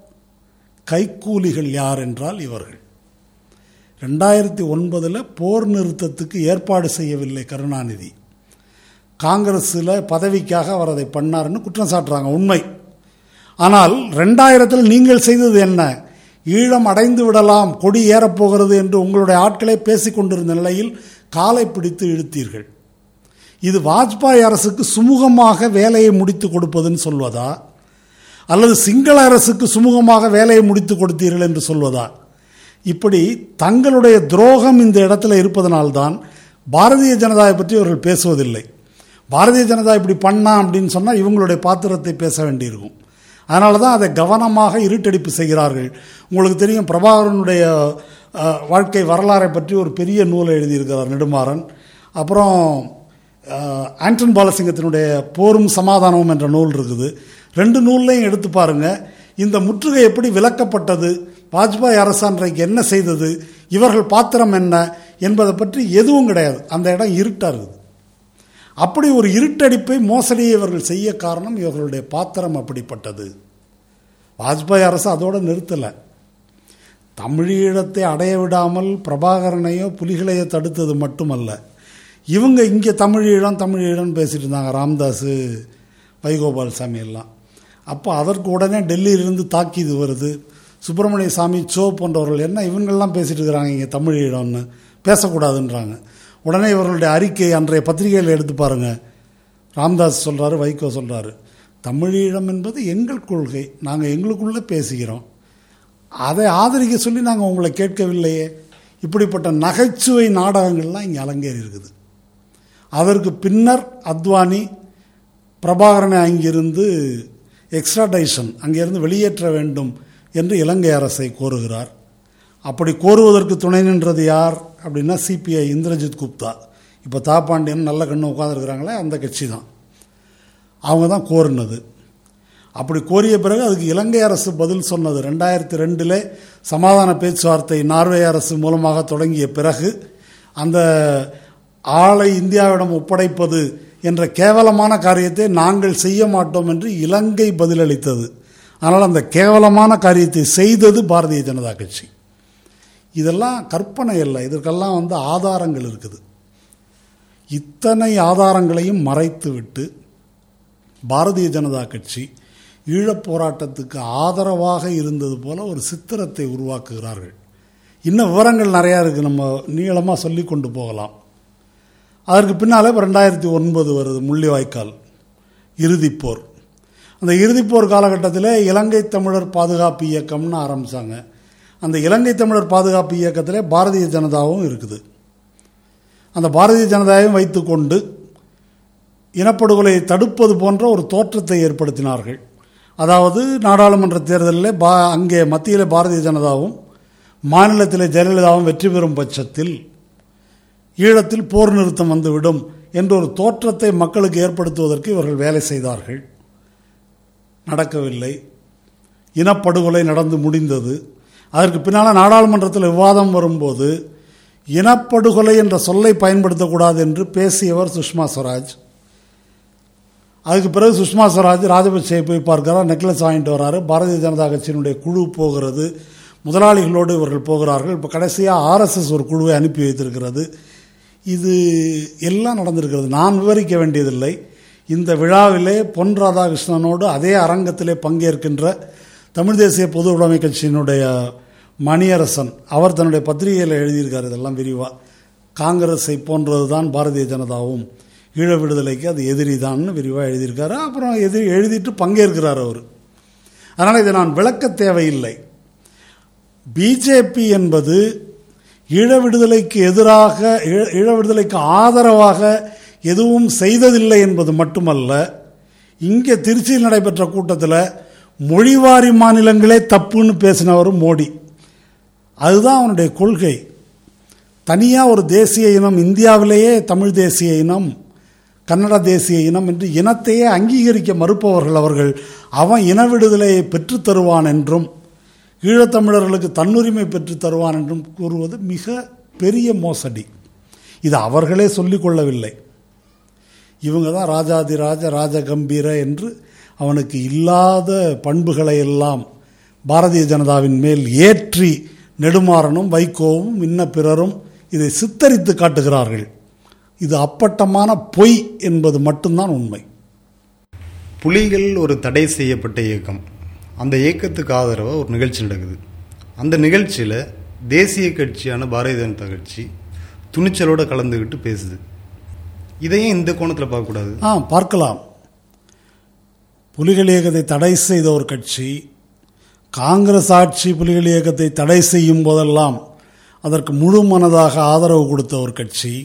கைக்கூலிகள் யார் என்றால் இவர்கள் ரெண்டாயிரத்தி ஒன்பதில் போர் நிறுத்தத்துக்கு ஏற்பாடு செய்யவில்லை கருணாநிதி காங்கிரஸில் பதவிக்காக அவர் அதை பண்ணாருன்னு குற்றம் சாட்டுறாங்க உண்மை ஆனால் ரெண்டாயிரத்தில் நீங்கள் செய்தது என்ன ஈழம் அடைந்து விடலாம் கொடி ஏறப்போகிறது என்று உங்களுடைய ஆட்களே பேசிக் கொண்டிருந்த நிலையில் காலை பிடித்து இழுத்தீர்கள் இது வாஜ்பாய் அரசுக்கு சுமூகமாக வேலையை முடித்து கொடுப்பதுன்னு சொல்வதா அல்லது சிங்கள அரசுக்கு சுமூகமாக வேலையை முடித்து கொடுத்தீர்கள் என்று சொல்வதா இப்படி தங்களுடைய துரோகம் இந்த இடத்துல இருப்பதனால்தான் பாரதிய ஜனதாவை பற்றி அவர்கள் பேசுவதில்லை பாரதிய ஜனதா இப்படி பண்ணா அப்படின்னு சொன்னால் இவங்களுடைய பாத்திரத்தை பேச வேண்டியிருக்கும் அதனால தான் அதை கவனமாக இருட்டடிப்பு செய்கிறார்கள் உங்களுக்கு தெரியும் பிரபாகரனுடைய அஹ், வாழ்க்கை வரலாறை பற்றி ஒரு பெரிய நூலை எழுதியிருக்கிறார் நெடுமாறன் அப்புறம் அஹ், ஆண்டன் பாலசிங்கத்தினுடைய போரும் சமாதானமும் என்ற நூல் இருக்குது ரெண்டு நூல்லையும் எடுத்து பாருங்க இந்த முற்றுகை எப்படி விலக்கப்பட்டது வாஜ்பாய் அரசு அன்றைக்கு என்ன செய்தது இவர்கள் பாத்திரம் என்ன என்பதை பற்றி எதுவும் கிடையாது அந்த இடம் இருட்டா இருக்குது அப்படி ஒரு இருட்டடிப்பை மோசடியை இவர்கள் செய்ய காரணம் இவர்களுடைய பாத்திரம் அப்படிப்பட்டது வாஜ்பாய் அரசு அதோட நிறுத்தலை தமிழீழத்தை அடைய விடாமல் பிரபாகரனையோ புலிகளையோ தடுத்தது மட்டுமல்ல இவங்க இங்கே தமிழீழம் தமிழீழம் பேசிட்டு இருந்தாங்க ராம்தாஸ் வைகோபால் சாமி எல்லாம் அப்போ அதற்கு உடனே டெல்லியிலிருந்து தாக்கீது வருது சுப்பிரமணிய சாமி சோ போன்றவர்கள் என்ன இவங்கெல்லாம் பேசிட்டு இருக்கிறாங்க இங்கே தமிழீழம்னு பேசக்கூடாதுன்றாங்க உடனே இவர்களுடைய அறிக்கை அன்றைய பத்திரிகையில் எடுத்து பாருங்க ராம்தாஸ் சொல்றாரு வைகோ சொல்றாரு தமிழீழம் என்பது எங்கள் கொள்கை நாங்கள் எங்களுக்குள்ளே பேசுகிறோம் அதை ஆதரிக்க சொல்லி நாங்கள் உங்களை கேட்கவில்லையே இப்படிப்பட்ட நகைச்சுவை நாடகங்கள்லாம் இங்கே அரங்கேறி இருக்குது அதற்கு பின்னர் அத்வானி பிரபாகரனை அங்கிருந்து எக்ஸ்ட்ராடைஷன் அங்கிருந்து வெளியேற்ற வேண்டும் என்று இலங்கை அரசை கோருகிறார் அப்படி கோருவதற்கு துணை நின்றது யார் அப்படின்னா சிபிஐ இந்திரஜித் குப்தா இப்போ தாப்பாண்டியன் நல்ல கண்ணு உட்காந்துருக்கிறாங்களே அந்த கட்சி தான் அவங்க தான் கோருனது அப்படி கோரிய பிறகு அதுக்கு இலங்கை அரசு பதில் சொன்னது ரெண்டாயிரத்தி ரெண்டில் சமாதான பேச்சுவார்த்தை நார்வே அரசு மூலமாக தொடங்கிய பிறகு அந்த ஆளை இந்தியாவிடம் ஒப்படைப்பது என்ற கேவலமான காரியத்தை நாங்கள் செய்ய மாட்டோம் என்று இலங்கை பதிலளித்தது ஆனால் அந்த கேவலமான காரியத்தை செய்தது பாரதிய ஜனதா கட்சி இதெல்லாம் கற்பனை அல்ல இதற்கெல்லாம் வந்து ஆதாரங்கள் இருக்குது இத்தனை ஆதாரங்களையும் மறைத்துவிட்டு பாரதிய ஜனதா கட்சி ஈழப் போராட்டத்துக்கு ஆதரவாக இருந்தது போல ஒரு சித்திரத்தை உருவாக்குகிறார்கள் இன்னும் விவரங்கள் நிறையா இருக்குது நம்ம நீளமாக சொல்லி கொண்டு போகலாம் அதற்கு பின்னாலே இப்போ ரெண்டாயிரத்தி ஒன்பது வருது முள்ளிவாய்க்கால் இறுதிப்போர் அந்த இறுதிப்போர் காலகட்டத்தில் இலங்கை தமிழர் பாதுகாப்பு இயக்கம்னு ஆரம்பித்தாங்க அந்த இலங்கை தமிழர் பாதுகாப்பு இயக்கத்திலே பாரதிய ஜனதாவும் இருக்குது அந்த பாரதிய ஜனதாவையும் வைத்துக்கொண்டு இனப்படுகொலை தடுப்பது போன்ற ஒரு தோற்றத்தை ஏற்படுத்தினார்கள் அதாவது நாடாளுமன்ற தேர்தலில் பா அங்கே மத்தியில் பாரதிய ஜனதாவும் மாநிலத்தில் ஜெயலலிதாவும் வெற்றி பெறும் பட்சத்தில் ஈழத்தில் போர் நிறுத்தம் வந்துவிடும் என்ற ஒரு தோற்றத்தை மக்களுக்கு ஏற்படுத்துவதற்கு இவர்கள் வேலை செய்தார்கள் நடக்கவில்லை இனப்படுகொலை நடந்து முடிந்தது அதற்கு பின்னால் நாடாளுமன்றத்தில் விவாதம் வரும்போது இனப்படுகொலை என்ற சொல்லை பயன்படுத்தக்கூடாது என்று பேசியவர் சுஷ்மா ஸ்வராஜ் அதுக்கு பிறகு சுஷ்மா ஸ்வராஜ் ராஜபக்சேயை போய் பார்க்கிறார் நெக்லஸ் வாங்கிட்டு வராரு பாரதிய ஜனதா கட்சியினுடைய குழு போகிறது முதலாளிகளோடு இவர்கள் போகிறார்கள் இப்போ கடைசியாக ஆர்எஸ்எஸ் ஒரு குழுவை அனுப்பி வைத்திருக்கிறது இது எல்லாம் நடந்திருக்கிறது நான் விவரிக்க வேண்டியதில்லை இந்த விழாவிலே பொன் ராதாகிருஷ்ணனோடு அதே அரங்கத்திலே பங்கேற்கின்ற தமிழ் தேசிய பொது உடைமை கட்சியினுடைய மணியரசன் அவர் தன்னுடைய பத்திரிகையில் எழுதியிருக்கார் இதெல்லாம் விரிவாக காங்கிரஸை போன்றது தான் பாரதிய ஜனதாவும் ஈழ விடுதலைக்கு அது எதிரி தான் விரிவாக எழுதியிருக்காரு அப்புறம் எதிரி எழுதிட்டு பங்கேற்கிறார் அவர் அதனால் இதை நான் விளக்க தேவையில்லை பிஜேபி என்பது ஈழ விடுதலைக்கு எதிராக ஈழ- ஈழ விடுதலைக்கு ஆதரவாக எதுவும் செய்ததில்லை என்பது மட்டுமல்ல இங்கே திருச்சியில் நடைபெற்ற கூட்டத்தில் மொழிவாரி மாநிலங்களே தப்புன்னு பேசினவரும் மோடி அதுதான் அவனுடைய கொள்கை தனியாக ஒரு தேசிய இனம் இந்தியாவிலேயே தமிழ் தேசிய இனம் கன்னட தேசிய இனம் என்று இனத்தையே அங்கீகரிக்க மறுப்பவர்கள் அவர்கள் அவன் இன விடுதலையை பெற்றுத் தருவான் என்றும் ஈழத்தமிழர்களுக்கு தன்னுரிமை பெற்றுத் தருவான் என்றும் கூறுவது மிக பெரிய மோசடி இது அவர்களே சொல்லிக் கொள்ளவில்லை இவங்க தான் ராஜாதி ராஜ ராஜ கம்பீர என்று அவனுக்கு இல்லாத பண்புகளை எல்லாம் பாரதிய ஜனதாவின் மேல் ஏற்றி நெடுமாறனும் வைகோவும் இன்ன பிறரும் இதை சித்தரித்து காட்டுகிறார்கள் இது அப்பட்டமான பொய் என்பது மட்டும்தான் உண்மை புலிகள் ஒரு தடை செய்யப்பட்ட இயக்கம் அந்த இயக்கத்துக்கு ஆதரவாக ஒரு நிகழ்ச்சி நடக்குது அந்த நிகழ்ச்சியில் தேசிய கட்சியான பாரதிய ஜனதா கட்சி துணிச்சலோட கலந்துக்கிட்டு பேசுது இதையும் இந்த கோணத்தில் பார்க்கக்கூடாது ஆ பார்க்கலாம் புலிகள் இயக்கத்தை தடை செய்த ஒரு கட்சி காங்கிரஸ் ஆட்சி புலிகள் இயக்கத்தை தடை செய்யும் போதெல்லாம் அதற்கு முழு மனதாக ஆதரவு கொடுத்த ஒரு கட்சி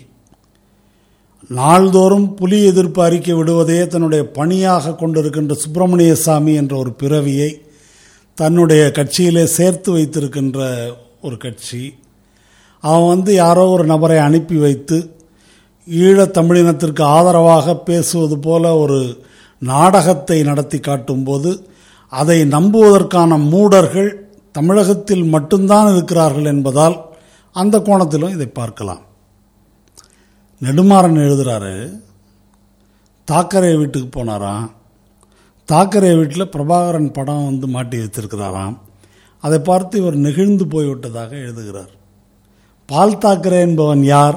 நாள்தோறும் புலி எதிர்ப்பு அறிக்கை விடுவதையே தன்னுடைய பணியாக கொண்டிருக்கின்ற சுப்பிரமணிய சாமி என்ற ஒரு பிறவியை தன்னுடைய கட்சியிலே சேர்த்து வைத்திருக்கின்ற ஒரு கட்சி அவன் வந்து யாரோ ஒரு நபரை அனுப்பி வைத்து ஈழத் தமிழினத்திற்கு ஆதரவாக பேசுவது போல ஒரு நாடகத்தை நடத்தி காட்டும்போது அதை நம்புவதற்கான மூடர்கள் தமிழகத்தில் மட்டும்தான் இருக்கிறார்கள் என்பதால் அந்த கோணத்திலும் இதை பார்க்கலாம் நெடுமாறன் எழுதுறாரு தாக்கரே வீட்டுக்கு போனாராம் தாக்கரே வீட்டில் பிரபாகரன் படம் வந்து மாட்டி வச்சிருக்கிறாராம் அதை பார்த்து இவர் நெகிழ்ந்து போய்விட்டதாக எழுதுகிறார் பால் தாக்கரே என்பவன் யார்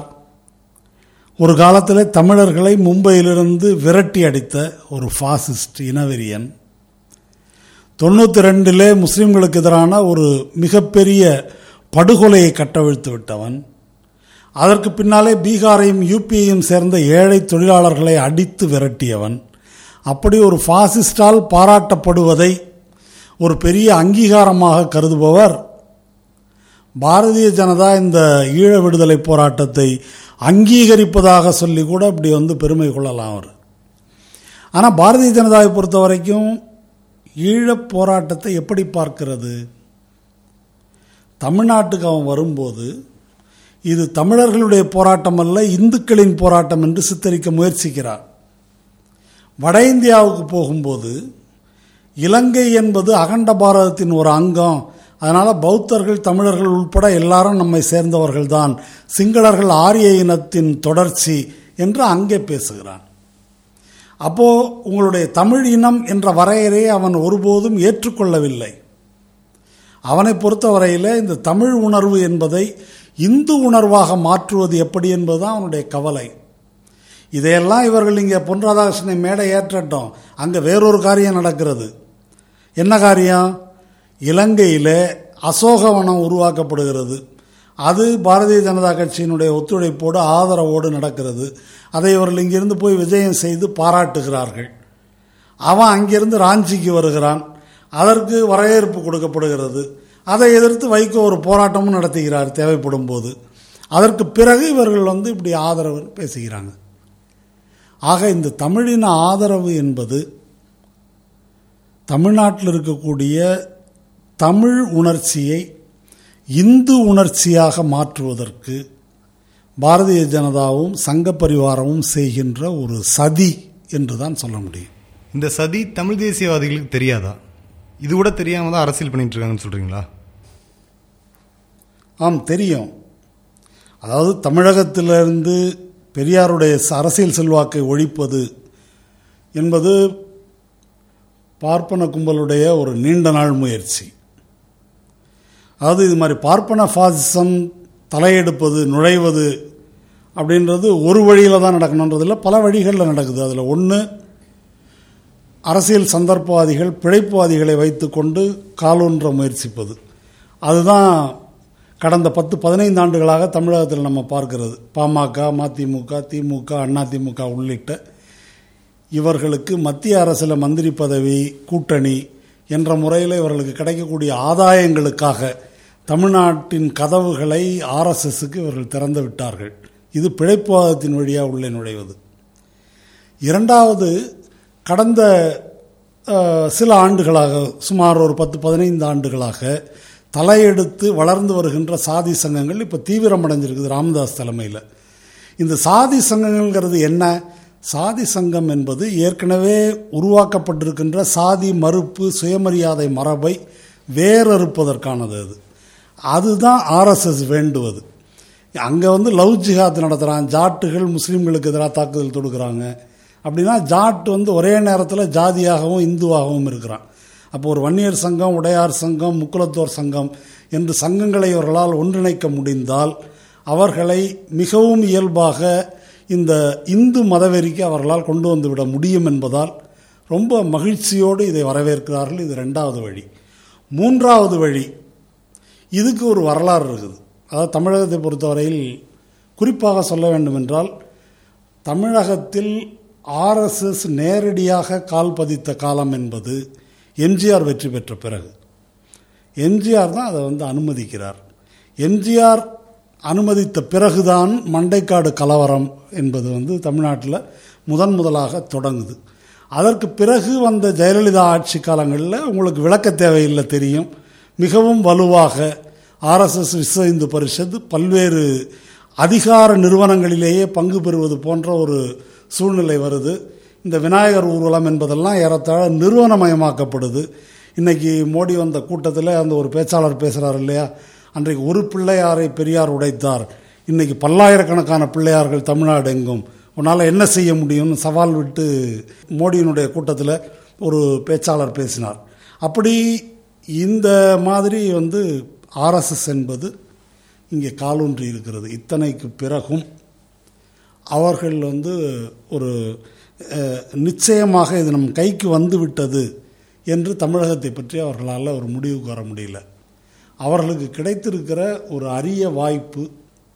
ஒரு காலத்தில் தமிழர்களை மும்பையிலிருந்து விரட்டி அடித்த ஒரு ஃபாசிஸ்ட் இனவெறியன் தொண்ணூற்றி ரெண்டிலே முஸ்லிம்களுக்கு எதிரான ஒரு மிகப்பெரிய படுகொலையை கட்டவிழ்த்து விட்டவன் அதற்கு பின்னாலே பீகாரையும் யூபியையும் சேர்ந்த ஏழை தொழிலாளர்களை அடித்து விரட்டியவன் அப்படி ஒரு பாசிஸ்டால் பாராட்டப்படுவதை ஒரு பெரிய அங்கீகாரமாக கருதுபவர் பாரதிய ஜனதா இந்த ஈழ விடுதலை போராட்டத்தை அங்கீகரிப்பதாக சொல்லி கூட இப்படி வந்து பெருமை கொள்ளலாம் அவர் ஆனால் பாரதிய ஜனதாவை பொறுத்த வரைக்கும் ஈழப் போராட்டத்தை எப்படி பார்க்கிறது தமிழ்நாட்டுக்கு அவன் வரும்போது இது தமிழர்களுடைய போராட்டம் அல்ல இந்துக்களின் போராட்டம் என்று சித்தரிக்க முயற்சிக்கிறார் வட இந்தியாவுக்கு போகும்போது இலங்கை என்பது அகண்ட பாரதத்தின் ஒரு அங்கம் அதனால் பௌத்தர்கள் தமிழர்கள் உட்பட எல்லாரும் நம்மை சேர்ந்தவர்கள் தான் சிங்களர்கள் ஆரிய இனத்தின் தொடர்ச்சி என்று அங்கே பேசுகிறான் அப்போ உங்களுடைய தமிழ் இனம் என்ற வரையறையை அவன் ஒருபோதும் ஏற்றுக்கொள்ளவில்லை அவனை பொறுத்தவரையில் இந்த தமிழ் உணர்வு என்பதை இந்து உணர்வாக மாற்றுவது எப்படி என்பதுதான் அவனுடைய கவலை இதையெல்லாம் இவர்கள் இங்கே பொன் ராதாகிருஷ்ணனை மேடை ஏற்றட்டும் அங்கே வேறொரு காரியம் நடக்கிறது என்ன காரியம் இலங்கையில் அசோகவனம் உருவாக்கப்படுகிறது அது பாரதிய ஜனதா கட்சியினுடைய ஒத்துழைப்போடு ஆதரவோடு நடக்கிறது அதை இவர்கள் இங்கிருந்து போய் விஜயம் செய்து பாராட்டுகிறார்கள் அவன் அங்கிருந்து ராஞ்சிக்கு வருகிறான் அதற்கு வரவேற்பு கொடுக்கப்படுகிறது அதை எதிர்த்து வைக்க ஒரு போராட்டமும் நடத்துகிறார் தேவைப்படும் போது அதற்கு பிறகு இவர்கள் வந்து இப்படி ஆதரவு பேசுகிறாங்க ஆக இந்த தமிழின ஆதரவு என்பது தமிழ்நாட்டில் இருக்கக்கூடிய தமிழ் உணர்ச்சியை இந்து உணர்ச்சியாக மாற்றுவதற்கு பாரதிய ஜனதாவும் சங்க பரிவாரமும் செய்கின்ற ஒரு சதி என்று தான் சொல்ல முடியும் இந்த சதி தமிழ் தேசியவாதிகளுக்கு தெரியாதா இது கூட தெரியாம தான் அரசியல் பண்ணிட்டு இருக்காங்கன்னு சொல்றீங்களா ஆம் தெரியும் அதாவது தமிழகத்திலிருந்து பெரியாருடைய ச- அரசியல் செல்வாக்கை ஒழிப்பது என்பது பார்ப்பன கும்பலுடைய ஒரு நீண்ட நாள் முயற்சி அதாவது இது மாதிரி பார்ப்பன ஃபாசிசம் தலையெடுப்பது நுழைவது அப்படின்றது ஒரு வழியில் தான் நடக்கணுன்றதில்ல பல வழிகளில் நடக்குது அதில் ஒன்று அரசியல் சந்தர்ப்பவாதிகள் பிழைப்புவாதிகளை வைத்துக்கொண்டு காலூன்ற முயற்சிப்பது அதுதான் கடந்த பத்து பதினைந்து ஆண்டுகளாக தமிழகத்தில் நம்ம பார்க்கிறது பாமக மதிமுக திமுக அதிமுக உள்ளிட்ட இவர்களுக்கு மத்திய அரசில் மந்திரி பதவி கூட்டணி என்ற முறையில் இவர்களுக்கு கிடைக்கக்கூடிய ஆதாயங்களுக்காக தமிழ்நாட்டின் கதவுகளை ஆர்எஸ்எஸ்க்கு இவர்கள் திறந்து விட்டார்கள் இது பிழைப்புவாதத்தின் வழியாக உள்ளே நுழைவது இரண்டாவது கடந்த அஹ், சில ஆண்டுகளாக சுமார் ஒரு பத்து பதினைந்து ஆண்டுகளாக தலையெடுத்து வளர்ந்து வருகின்ற சாதி சங்கங்கள் இப்போ தீவிரமடைஞ்சிருக்குது ராமதாஸ் தலைமையில் இந்த சாதி சங்கங்கள்ங்கிறது என்ன சாதி சங்கம் என்பது ஏற்கனவே உருவாக்கப்பட்டிருக்கின்ற சாதி மறுப்பு சுயமரியாதை மரபை வேறறுப்பதற்கானது அது அதுதான் ஆர்எஸ்எஸ் வேண்டுவது அங்கே வந்து லவ் ஜிஹாத் நடத்துகிறான் ஜாட்டுகள் முஸ்லீம்களுக்கு எதிராக தாக்குதல் தொடுக்கிறாங்க அப்படின்னா ஜாட் வந்து ஒரே நேரத்தில் ஜாதியாகவும் இந்துவாகவும் இருக்கிறான் அப்போ ஒரு வன்னியர் சங்கம் உடையார் சங்கம் முக்குலத்தோர் சங்கம் என்று சங்கங்களை இவர்களால் ஒன்றிணைக்க முடிந்தால் அவர்களை மிகவும் இயல்பாக இந்த இந்து மதவெறிக்கு அவர்களால் கொண்டு வந்து விட முடியும் என்பதால் ரொம்ப மகிழ்ச்சியோடு இதை வரவேற்கிறார்கள் இது ரெண்டாவது வழி மூன்றாவது வழி இதுக்கு ஒரு வரலாறு இருக்குது அதாவது தமிழகத்தை பொறுத்தவரையில் குறிப்பாக சொல்ல வேண்டுமென்றால் தமிழகத்தில் ஆர்எஸ்எஸ் நேரடியாக கால் பதித்த காலம் என்பது எம்ஜிஆர் வெற்றி பெற்ற பிறகு எம்ஜிஆர் தான் அதை வந்து அனுமதிக்கிறார் எம்ஜிஆர் அனுமதித்த பிறகுதான் மண்டைக்காடு கலவரம் என்பது வந்து தமிழ்நாட்டில் முதன் முதலாக தொடங்குது அதற்கு பிறகு வந்த ஜெயலலிதா ஆட்சி காலங்களில் உங்களுக்கு விளக்க தேவையில்லை தெரியும் மிகவும் வலுவாக ஆர்எஸ்எஸ் விஸ்வ இந்து பரிஷத் பல்வேறு அதிகார நிறுவனங்களிலேயே பங்கு பெறுவது போன்ற ஒரு சூழ்நிலை வருது இந்த விநாயகர் ஊர்வலம் என்பதெல்லாம் ஏறத்தாழ நிறுவனமயமாக்கப்படுது இன்னைக்கு மோடி வந்த கூட்டத்தில் அந்த ஒரு பேச்சாளர் பேசுகிறார் இல்லையா அன்றைக்கு ஒரு பிள்ளையாரை பெரியார் உடைத்தார் இன்னைக்கு பல்லாயிரக்கணக்கான பிள்ளையார்கள் தமிழ்நாடு எங்கும் உன்னால் என்ன செய்ய முடியும்னு சவால் விட்டு மோடியினுடைய கூட்டத்தில் ஒரு பேச்சாளர் பேசினார் அப்படி இந்த மாதிரி வந்து ஆர்எஸ்எஸ் என்பது இங்கே காலூன்றி இருக்கிறது இத்தனைக்கு பிறகும் அவர்கள் வந்து ஒரு அஹ், நிச்சயமாக இது நம் கைக்கு வந்து விட்டது என்று தமிழகத்தை பற்றி அவர்களால் ஒரு முடிவுக்கு வர முடியல அவர்களுக்கு கிடைத்திருக்கிற ஒரு அரிய வாய்ப்பு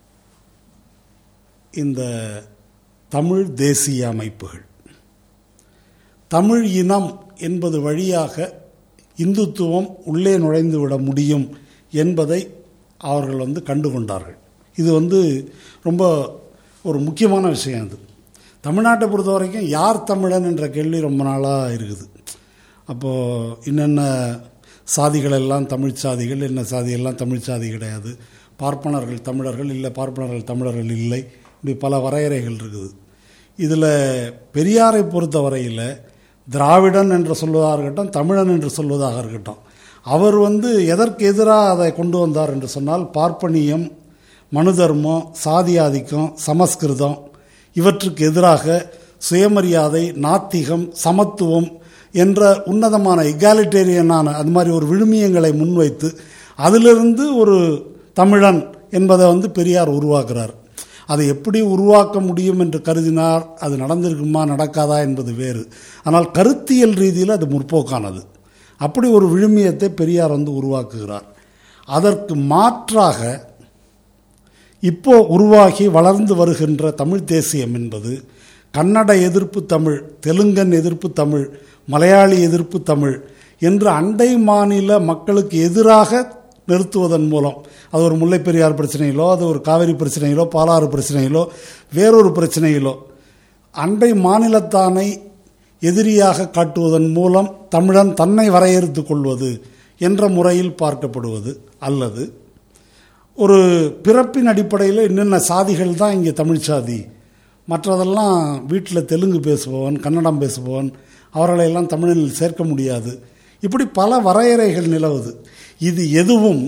இந்த தமிழ் தேசிய அமைப்புகள் தமிழ் இனம் என்பது வழியாக இந்துத்துவம் உள்ளே நுழைந்து விட முடியும் என்பதை அவர்கள் வந்து கண்டுகொண்டார்கள் இது வந்து ரொம்ப ஒரு முக்கியமான விஷயம் அது தமிழ்நாட்டை பொறுத்த வரைக்கும் யார் தமிழன் என்ற கேள்வி ரொம்ப நாளாக இருக்குது அப்போது என்னென்ன சாதிகள் எல்லாம் தமிழ் சாதிகள் என்ன சாதியெல்லாம் தமிழ் சாதி கிடையாது பார்ப்பனர்கள் தமிழர்கள் இல்லை பார்ப்பனர்கள் தமிழர்கள் இல்லை இப்படி பல வரையறைகள் இருக்குது இதில் பெரியாரை பொறுத்த வரையில் திராவிடன் என்று சொல்வதாக இருக்கட்டும் தமிழன் என்று சொல்வதாக இருக்கட்டும் அவர் வந்து எதற்கு எதிராக அதை கொண்டு வந்தார் என்று சொன்னால் பார்ப்பனியம் மனு தர்மம் சாதி ஆதிக்கம் சமஸ்கிருதம் இவற்றுக்கு எதிராக சுயமரியாதை நாத்திகம் சமத்துவம் என்ற உன்னதமான இகாலிட்டேரியனான அது மாதிரி ஒரு விழுமியங்களை முன்வைத்து அதிலிருந்து ஒரு தமிழன் என்பதை வந்து பெரியார் உருவாக்குறார் அதை எப்படி உருவாக்க முடியும் என்று கருதினார் அது நடந்திருக்குமா நடக்காதா என்பது வேறு ஆனால் கருத்தியல் ரீதியில் அது முற்போக்கானது அப்படி ஒரு விழுமியத்தை பெரியார் வந்து உருவாக்குகிறார் அதற்கு மாற்றாக இப்போ உருவாகி வளர்ந்து வருகின்ற தமிழ் தேசியம் என்பது கன்னட எதிர்ப்பு தமிழ் தெலுங்கன் எதிர்ப்பு தமிழ் மலையாளி எதிர்ப்பு தமிழ் என்று அண்டை மாநில மக்களுக்கு எதிராக நிறுத்துவதன் மூலம் அது ஒரு முல்லை பெரியார் பிரச்சனையிலோ அது ஒரு காவிரி பிரச்சனையிலோ பாலாறு பிரச்சனையிலோ வேறொரு பிரச்சனையிலோ அண்டை மாநிலத்தானை எதிரியாக காட்டுவதன் மூலம் தமிழன் தன்னை வரையறுத்துக் கொள்வது என்ற முறையில் பார்க்கப்படுவது அல்லது ஒரு பிறப்பின் அடிப்படையில் என்னென்ன சாதிகள் தான் இங்கே தமிழ் சாதி மற்றதெல்லாம் வீட்டில் தெலுங்கு பேசுபவன் கன்னடம் பேசுபவன் அவர்களையெல்லாம் தமிழில் சேர்க்க முடியாது இப்படி பல வரையறைகள் நிலவுது இது எதுவும்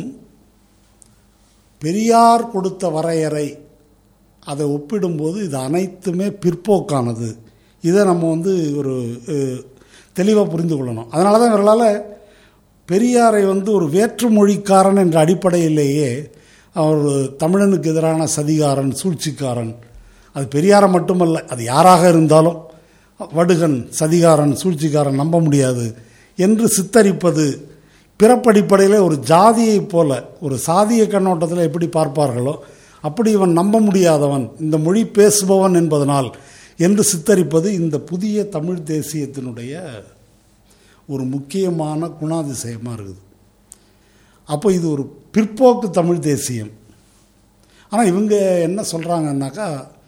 பெரியார் கொடுத்த வரையறை அதை ஒப்பிடும்போது இது அனைத்துமே பிற்போக்கானது இதை நம்ம வந்து ஒரு தெளிவாக புரிந்து கொள்ளணும் அதனால தான் இவர்களால் பெரியாரை வந்து ஒரு வேற்றுமொழிக்காரன் என்ற அடிப்படையிலேயே அவர் தமிழனுக்கு எதிரான சதிகாரன் சூழ்ச்சிக்காரன் அது பெரியாரை மட்டுமல்ல அது யாராக இருந்தாலும் வடுகன் சதிகாரன் சூழ்ச்சிக்காரன் நம்ப முடியாது என்று சித்தரிப்பது பிறப்படிப்படையில் ஒரு ஜாதியைப் போல ஒரு சாதிய கண்ணோட்டத்தில் எப்படி பார்ப்பார்களோ அப்படி இவன் நம்ப முடியாதவன் இந்த மொழி பேசுபவன் என்பதனால் என்று சித்தரிப்பது இந்த புதிய தமிழ் தேசியத்தினுடைய ஒரு முக்கியமான குணாதிசயமாக இருக்குது அப்போ இது ஒரு பிற்போக்கு தமிழ் தேசியம் ஆனால் இவங்க என்ன சொல்கிறாங்கன்னாக்கா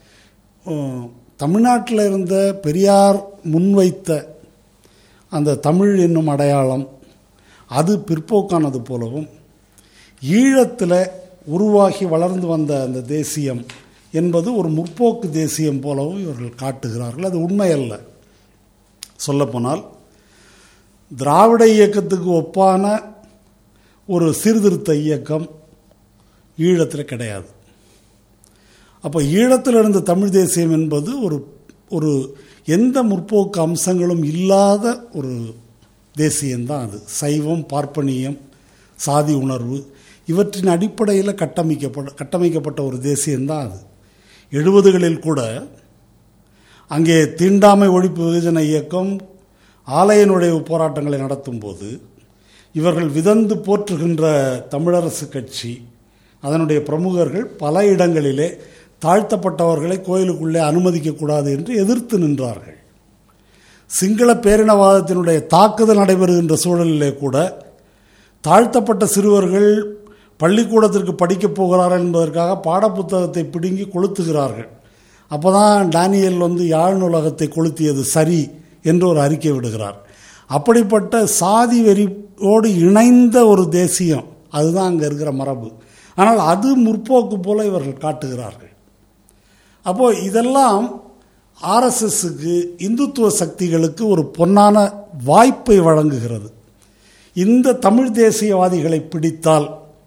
தமிழ்நாட்டில் இருந்த பெரியார் முன்வைத்த அந்த தமிழ் என்னும் அடையாளம் அது பிற்போக்கானது போலவும் ஈழத்தில் உருவாகி வளர்ந்து வந்த அந்த தேசியம் என்பது ஒரு முற்போக்கு தேசியம் போலவும் இவர்கள் காட்டுகிறார்கள் அது உண்மை அல்ல சொல்லப்போனால் திராவிட இயக்கத்துக்கு ஒப்பான ஒரு சீர்திருத்த இயக்கம் ஈழத்தில் கிடையாது அப்போ ஈழத்தில் இருந்த தமிழ் தேசியம் என்பது ஒரு ஒரு எந்த முற்போக்கு அம்சங்களும் இல்லாத ஒரு தேசியம்தான் அது சைவம் பார்ப்பனியம் சாதி உணர்வு இவற்றின் அடிப்படையில் கட்டமைக்கப்பட கட்டமைக்கப்பட்ட ஒரு தேசியம்தான் அது எழுபதுகளில் கூட அங்கே தீண்டாமை ஒழிப்பு வெகுஜன இயக்கம் ஆலய நுழைவு போராட்டங்களை நடத்தும் போது இவர்கள் விதந்து போற்றுகின்ற தமிழரசு கட்சி அதனுடைய பிரமுகர்கள் பல இடங்களிலே தாழ்த்தப்பட்டவர்களை கோயிலுக்குள்ளே அனுமதிக்கக்கூடாது என்று எதிர்த்து நின்றார்கள் சிங்கள பேரினவாதத்தினுடைய தாக்குதல் நடைபெறுகின்ற சூழலிலே கூட தாழ்த்தப்பட்ட சிறுவர்கள் பள்ளிக்கூடத்திற்கு படிக்கப் போகிறார்கள் என்பதற்காக பாடப்புத்தகத்தை பிடுங்கி கொளுத்துகிறார்கள் அப்போ தான் டேனியல் வந்து யாழ் நூலகத்தை கொளுத்தியது சரி என்று ஒரு அறிக்கை விடுகிறார் அப்படிப்பட்ட சாதி வெறியோடு இணைந்த ஒரு தேசியம் அதுதான் அங்கே இருக்கிற மரபு ஆனால் அது முற்போக்கு போல இவர்கள் காட்டுகிறார்கள் அப்போது இதெல்லாம் ஆர்எஸ்எஸ்க்கு இந்துத்துவ சக்திகளுக்கு ஒரு பொன்னான வாய்ப்பை வழங்குகிறது இந்த தமிழ் தேசியவாதிகளை பிடித்தால்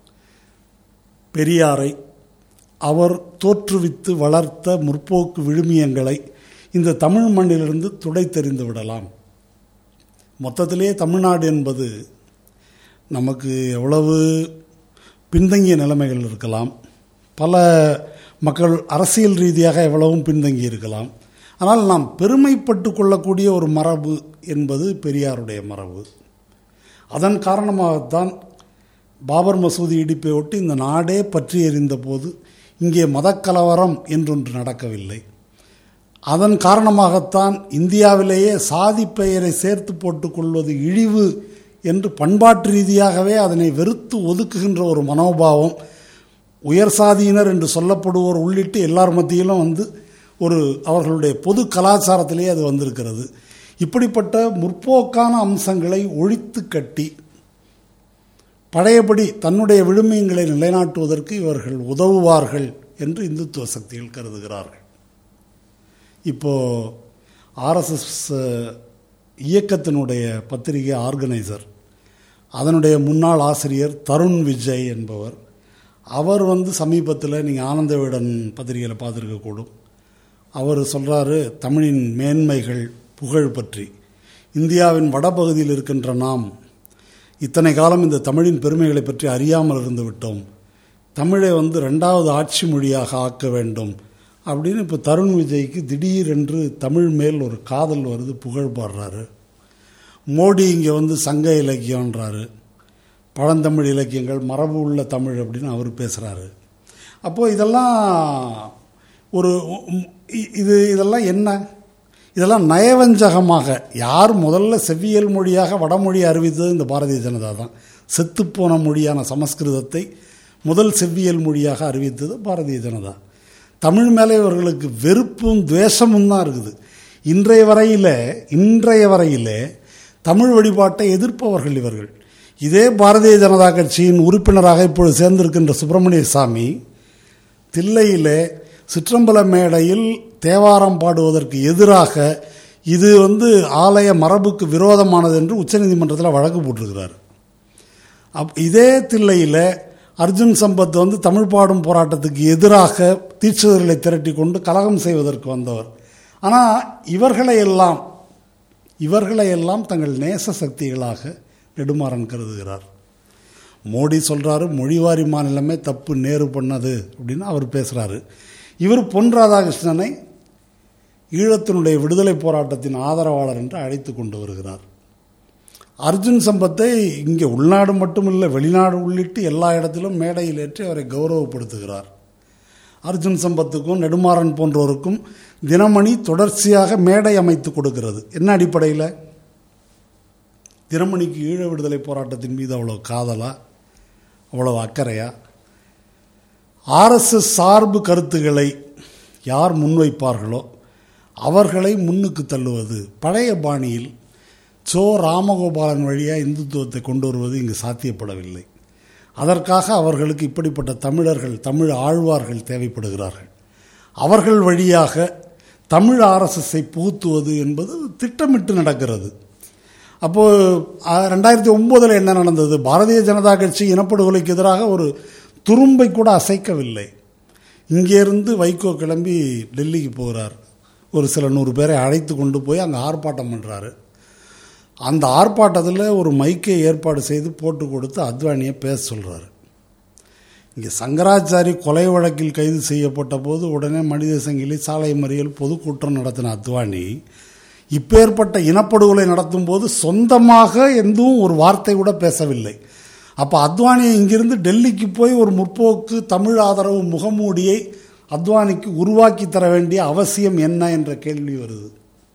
பெரியாரை அவர் தோற்றுவித்து வளர்த்த முற்போக்கு விழுமியங்களை இந்த தமிழ் மண்ணிலிருந்து துடை தெரிந்து விடலாம் மொத்தத்திலே தமிழ்நாடு என்பது நமக்கு எவ்வளவு பின்தங்கிய நிலைமைகள் இருக்கலாம் பல மக்கள் அரசியல் ரீதியாக எவ்வளவும் பின்தங்கி இருக்கலாம் ஆனால் நாம் பெருமைப்பட்டு கொள்ளக்கூடிய ஒரு மரபு என்பது பெரியாருடைய மரபு அதன் காரணமாகத்தான் பாபர் மசூதி இடிப்பை ஒட்டி இந்த நாடே பற்றி எறிந்த போது இங்கே மதக்கலவரம் என்றொன்று நடக்கவில்லை அதன் காரணமாகத்தான் இந்தியாவிலேயே சாதி பெயரை சேர்த்து போட்டுக்கொள்வது இழிவு என்று பண்பாட்டு ரீதியாகவே அதனை வெறுத்து ஒதுக்குகின்ற ஒரு மனோபாவம் உயர் சாதியினர் என்று சொல்லப்படுவோர் உள்ளிட்டு எல்லார் மத்தியிலும் வந்து ஒரு அவர்களுடைய பொது கலாச்சாரத்திலே அது வந்திருக்கிறது இப்படிப்பட்ட முற்போக்கான அம்சங்களை ஒழித்து கட்டி பழையபடி தன்னுடைய விழுமியங்களை நிலைநாட்டுவதற்கு இவர்கள் உதவுவார்கள் என்று இந்துத்துவ சக்திகள் கருதுகிறார்கள் இப்போ ஆர்எஸ்எஸ் இயக்கத்தினுடைய பத்திரிகை ஆர்கனைசர் அதனுடைய முன்னாள் ஆசிரியர் தருண் விஜய் என்பவர் அவர் வந்து சமீபத்தில் நீங்கள் ஆனந்த விடன் பத்திரிகையில் பார்த்துருக்கக்கூடும் அவர் சொல்கிறாரு தமிழின் மேன்மைகள் புகழ் பற்றி இந்தியாவின் வடபகுதியில் இருக்கின்ற நாம் இத்தனை காலம் இந்த தமிழின் பெருமைகளை பற்றி அறியாமல் இருந்து விட்டோம் தமிழை வந்து ரெண்டாவது ஆட்சி மொழியாக ஆக்க வேண்டும் அப்படின்னு இப்போ தருண் விஜய்க்கு திடீரென்று தமிழ் மேல் ஒரு காதல் வருது புகழ் பாடுறாரு மோடி இங்கே வந்து சங்க இலக்கியன்றாரு பழந்தமிழ் இலக்கியங்கள் மரபு உள்ள தமிழ் அப்படின்னு அவர் பேசுகிறாரு அப்போது இதெல்லாம் ஒரு இது இதெல்லாம் என்ன இதெல்லாம் நயவஞ்சகமாக யார் முதல்ல செவ்வியல் மொழியாக வடமொழி அறிவித்தது இந்த பாரதிய ஜனதா தான் செத்துப்போன மொழியான சமஸ்கிருதத்தை முதல் செவ்வியல் மொழியாக அறிவித்தது பாரதிய ஜனதா தமிழ் மேலே இவர்களுக்கு வெறுப்பும் துவேஷமும் தான் இருக்குது இன்றைய வரையில் இன்றைய வரையில் தமிழ் வழிபாட்டை எதிர்ப்பவர்கள் இவர்கள் இதே பாரதிய ஜனதா கட்சியின் உறுப்பினராக இப்பொழுது சேர்ந்திருக்கின்ற சுப்பிரமணிய சாமி தில்லையிலே சிற்றம்பல மேடையில் தேவாரம் பாடுவதற்கு எதிராக இது வந்து ஆலய மரபுக்கு விரோதமானது என்று உச்சநீதிமன்றத்தில் வழக்கு போட்டிருக்கிறார் அப் இதே தில்லையில் அர்ஜுன் சம்பத் வந்து தமிழ் பாடும் போராட்டத்துக்கு எதிராக தீட்சிதர்களை திரட்டி கொண்டு கலகம் செய்வதற்கு வந்தவர் ஆனால் இவர்களை எல்லாம் இவர்களை எல்லாம் தங்கள் நேச சக்திகளாக நெடுமாறன் கருதுகிறார் மோடி சொல்கிறாரு மொழிவாரி மாநிலமே தப்பு நேரு பண்ணது அப்படின்னு அவர் பேசுகிறாரு இவர் பொன் ராதாகிருஷ்ணனை ஈழத்தினுடைய விடுதலை போராட்டத்தின் ஆதரவாளர் என்று அழைத்து கொண்டு வருகிறார் அர்ஜுன் சம்பத்தை இங்கே உள்நாடு மட்டுமில்லை வெளிநாடு உள்ளிட்டு எல்லா இடத்திலும் மேடையில் ஏற்றி அவரை கௌரவப்படுத்துகிறார் அர்ஜுன் சம்பத்துக்கும் நெடுமாறன் போன்றோருக்கும் தினமணி தொடர்ச்சியாக மேடை அமைத்து கொடுக்கிறது என்ன அடிப்படையில் தினமணிக்கு ஈழ விடுதலை போராட்டத்தின் மீது அவ்வளோ காதலா அவ்வளோ அக்கறையா ஆர்எஸ்எஸ் சார்பு கருத்துக்களை யார் முன்வைப்பார்களோ அவர்களை முன்னுக்கு தள்ளுவது பழைய பாணியில் சோ ராமகோபாலன் வழியாக இந்துத்துவத்தை கொண்டு வருவது இங்கு சாத்தியப்படவில்லை அதற்காக அவர்களுக்கு இப்படிப்பட்ட தமிழர்கள் தமிழ் ஆழ்வார்கள் தேவைப்படுகிறார்கள் அவர்கள் வழியாக தமிழ் ஆர்எஸ்எஸ்ஸை புகுத்துவது என்பது திட்டமிட்டு நடக்கிறது அப்போது ரெண்டாயிரத்தி ஒம்போதில் என்ன நடந்தது பாரதிய ஜனதா கட்சி இனப்படுகொலைக்கு எதிராக ஒரு துரும்பை கூட அசைக்கவில்லை இங்கேருந்து வைகோ கிளம்பி டெல்லிக்கு போகிறார் ஒரு சில நூறு பேரை அழைத்து கொண்டு போய் அங்கே ஆர்ப்பாட்டம் பண்ணுறாரு அந்த ஆர்ப்பாட்டத்தில் ஒரு மைக்கை ஏற்பாடு செய்து போட்டு கொடுத்து அத்வானியை பேச சொல்கிறாரு இங்கே சங்கராச்சாரி கொலை வழக்கில் கைது செய்யப்பட்ட போது உடனே மனித சங்கிலி சாலை மறியல் பொதுக்கூட்டம் நடத்தின அத்வானி இப்பேற்பட்ட இனப்படுகொலை நடத்தும் போது சொந்தமாக எதுவும் ஒரு வார்த்தை கூட பேசவில்லை அப்போ அத்வானியை இங்கிருந்து டெல்லிக்கு போய் ஒரு முற்போக்கு தமிழ் ஆதரவு முகமூடியை அத்வானிக்கு உருவாக்கி தர வேண்டிய அவசியம் என்ன என்ற கேள்வி வருது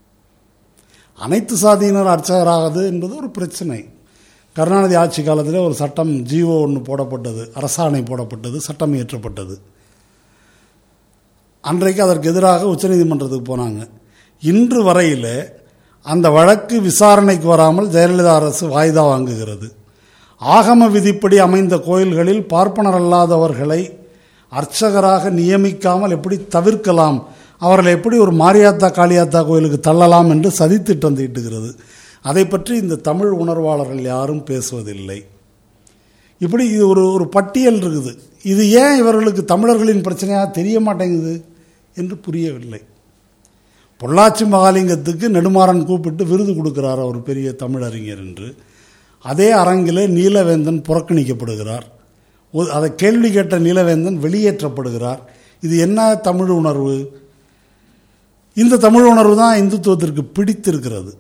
அனைத்து சாதியினர் அர்ச்சகராகுது என்பது ஒரு பிரச்சனை கருணாநிதி ஆட்சி காலத்தில் ஒரு சட்டம் ஜிஓ ஒன்று போடப்பட்டது அரசாணை போடப்பட்டது சட்டம் இயற்றப்பட்டது அன்றைக்கு அதற்கு எதிராக உச்சநீதிமன்றத்துக்கு போனாங்க இன்று வரையில் அந்த வழக்கு விசாரணைக்கு வராமல் ஜெயலலிதா அரசு வாய்தா வாங்குகிறது ஆகம விதிப்படி அமைந்த கோயில்களில் பார்ப்பனர் அல்லாதவர்களை அர்ச்சகராக நியமிக்காமல் எப்படி தவிர்க்கலாம் அவர்களை எப்படி ஒரு மாரியாத்தா காளியாத்தா கோயிலுக்கு தள்ளலாம் என்று சதித்திட்டம் தீட்டுகிறது அதை பற்றி இந்த தமிழ் உணர்வாளர்கள் யாரும் பேசுவதில்லை இப்படி இது ஒரு ஒரு பட்டியல் இருக்குது இது ஏன் இவர்களுக்கு தமிழர்களின் பிரச்சனையாக தெரிய மாட்டேங்குது என்று புரியவில்லை பொள்ளாச்சி மகாலிங்கத்துக்கு நெடுமாறன் கூப்பிட்டு விருது கொடுக்கிறார் அவர் பெரிய தமிழறிஞர் என்று அதே அரங்கில் நீலவேந்தன் புறக்கணிக்கப்படுகிறார் அதை கேள்வி கேட்ட நீலவேந்தன் வெளியேற்றப்படுகிறார் இது என்ன தமிழ் உணர்வு இந்த தமிழ் உணர்வு தான் இந்துத்துவத்திற்கு பிடித்திருக்கிறது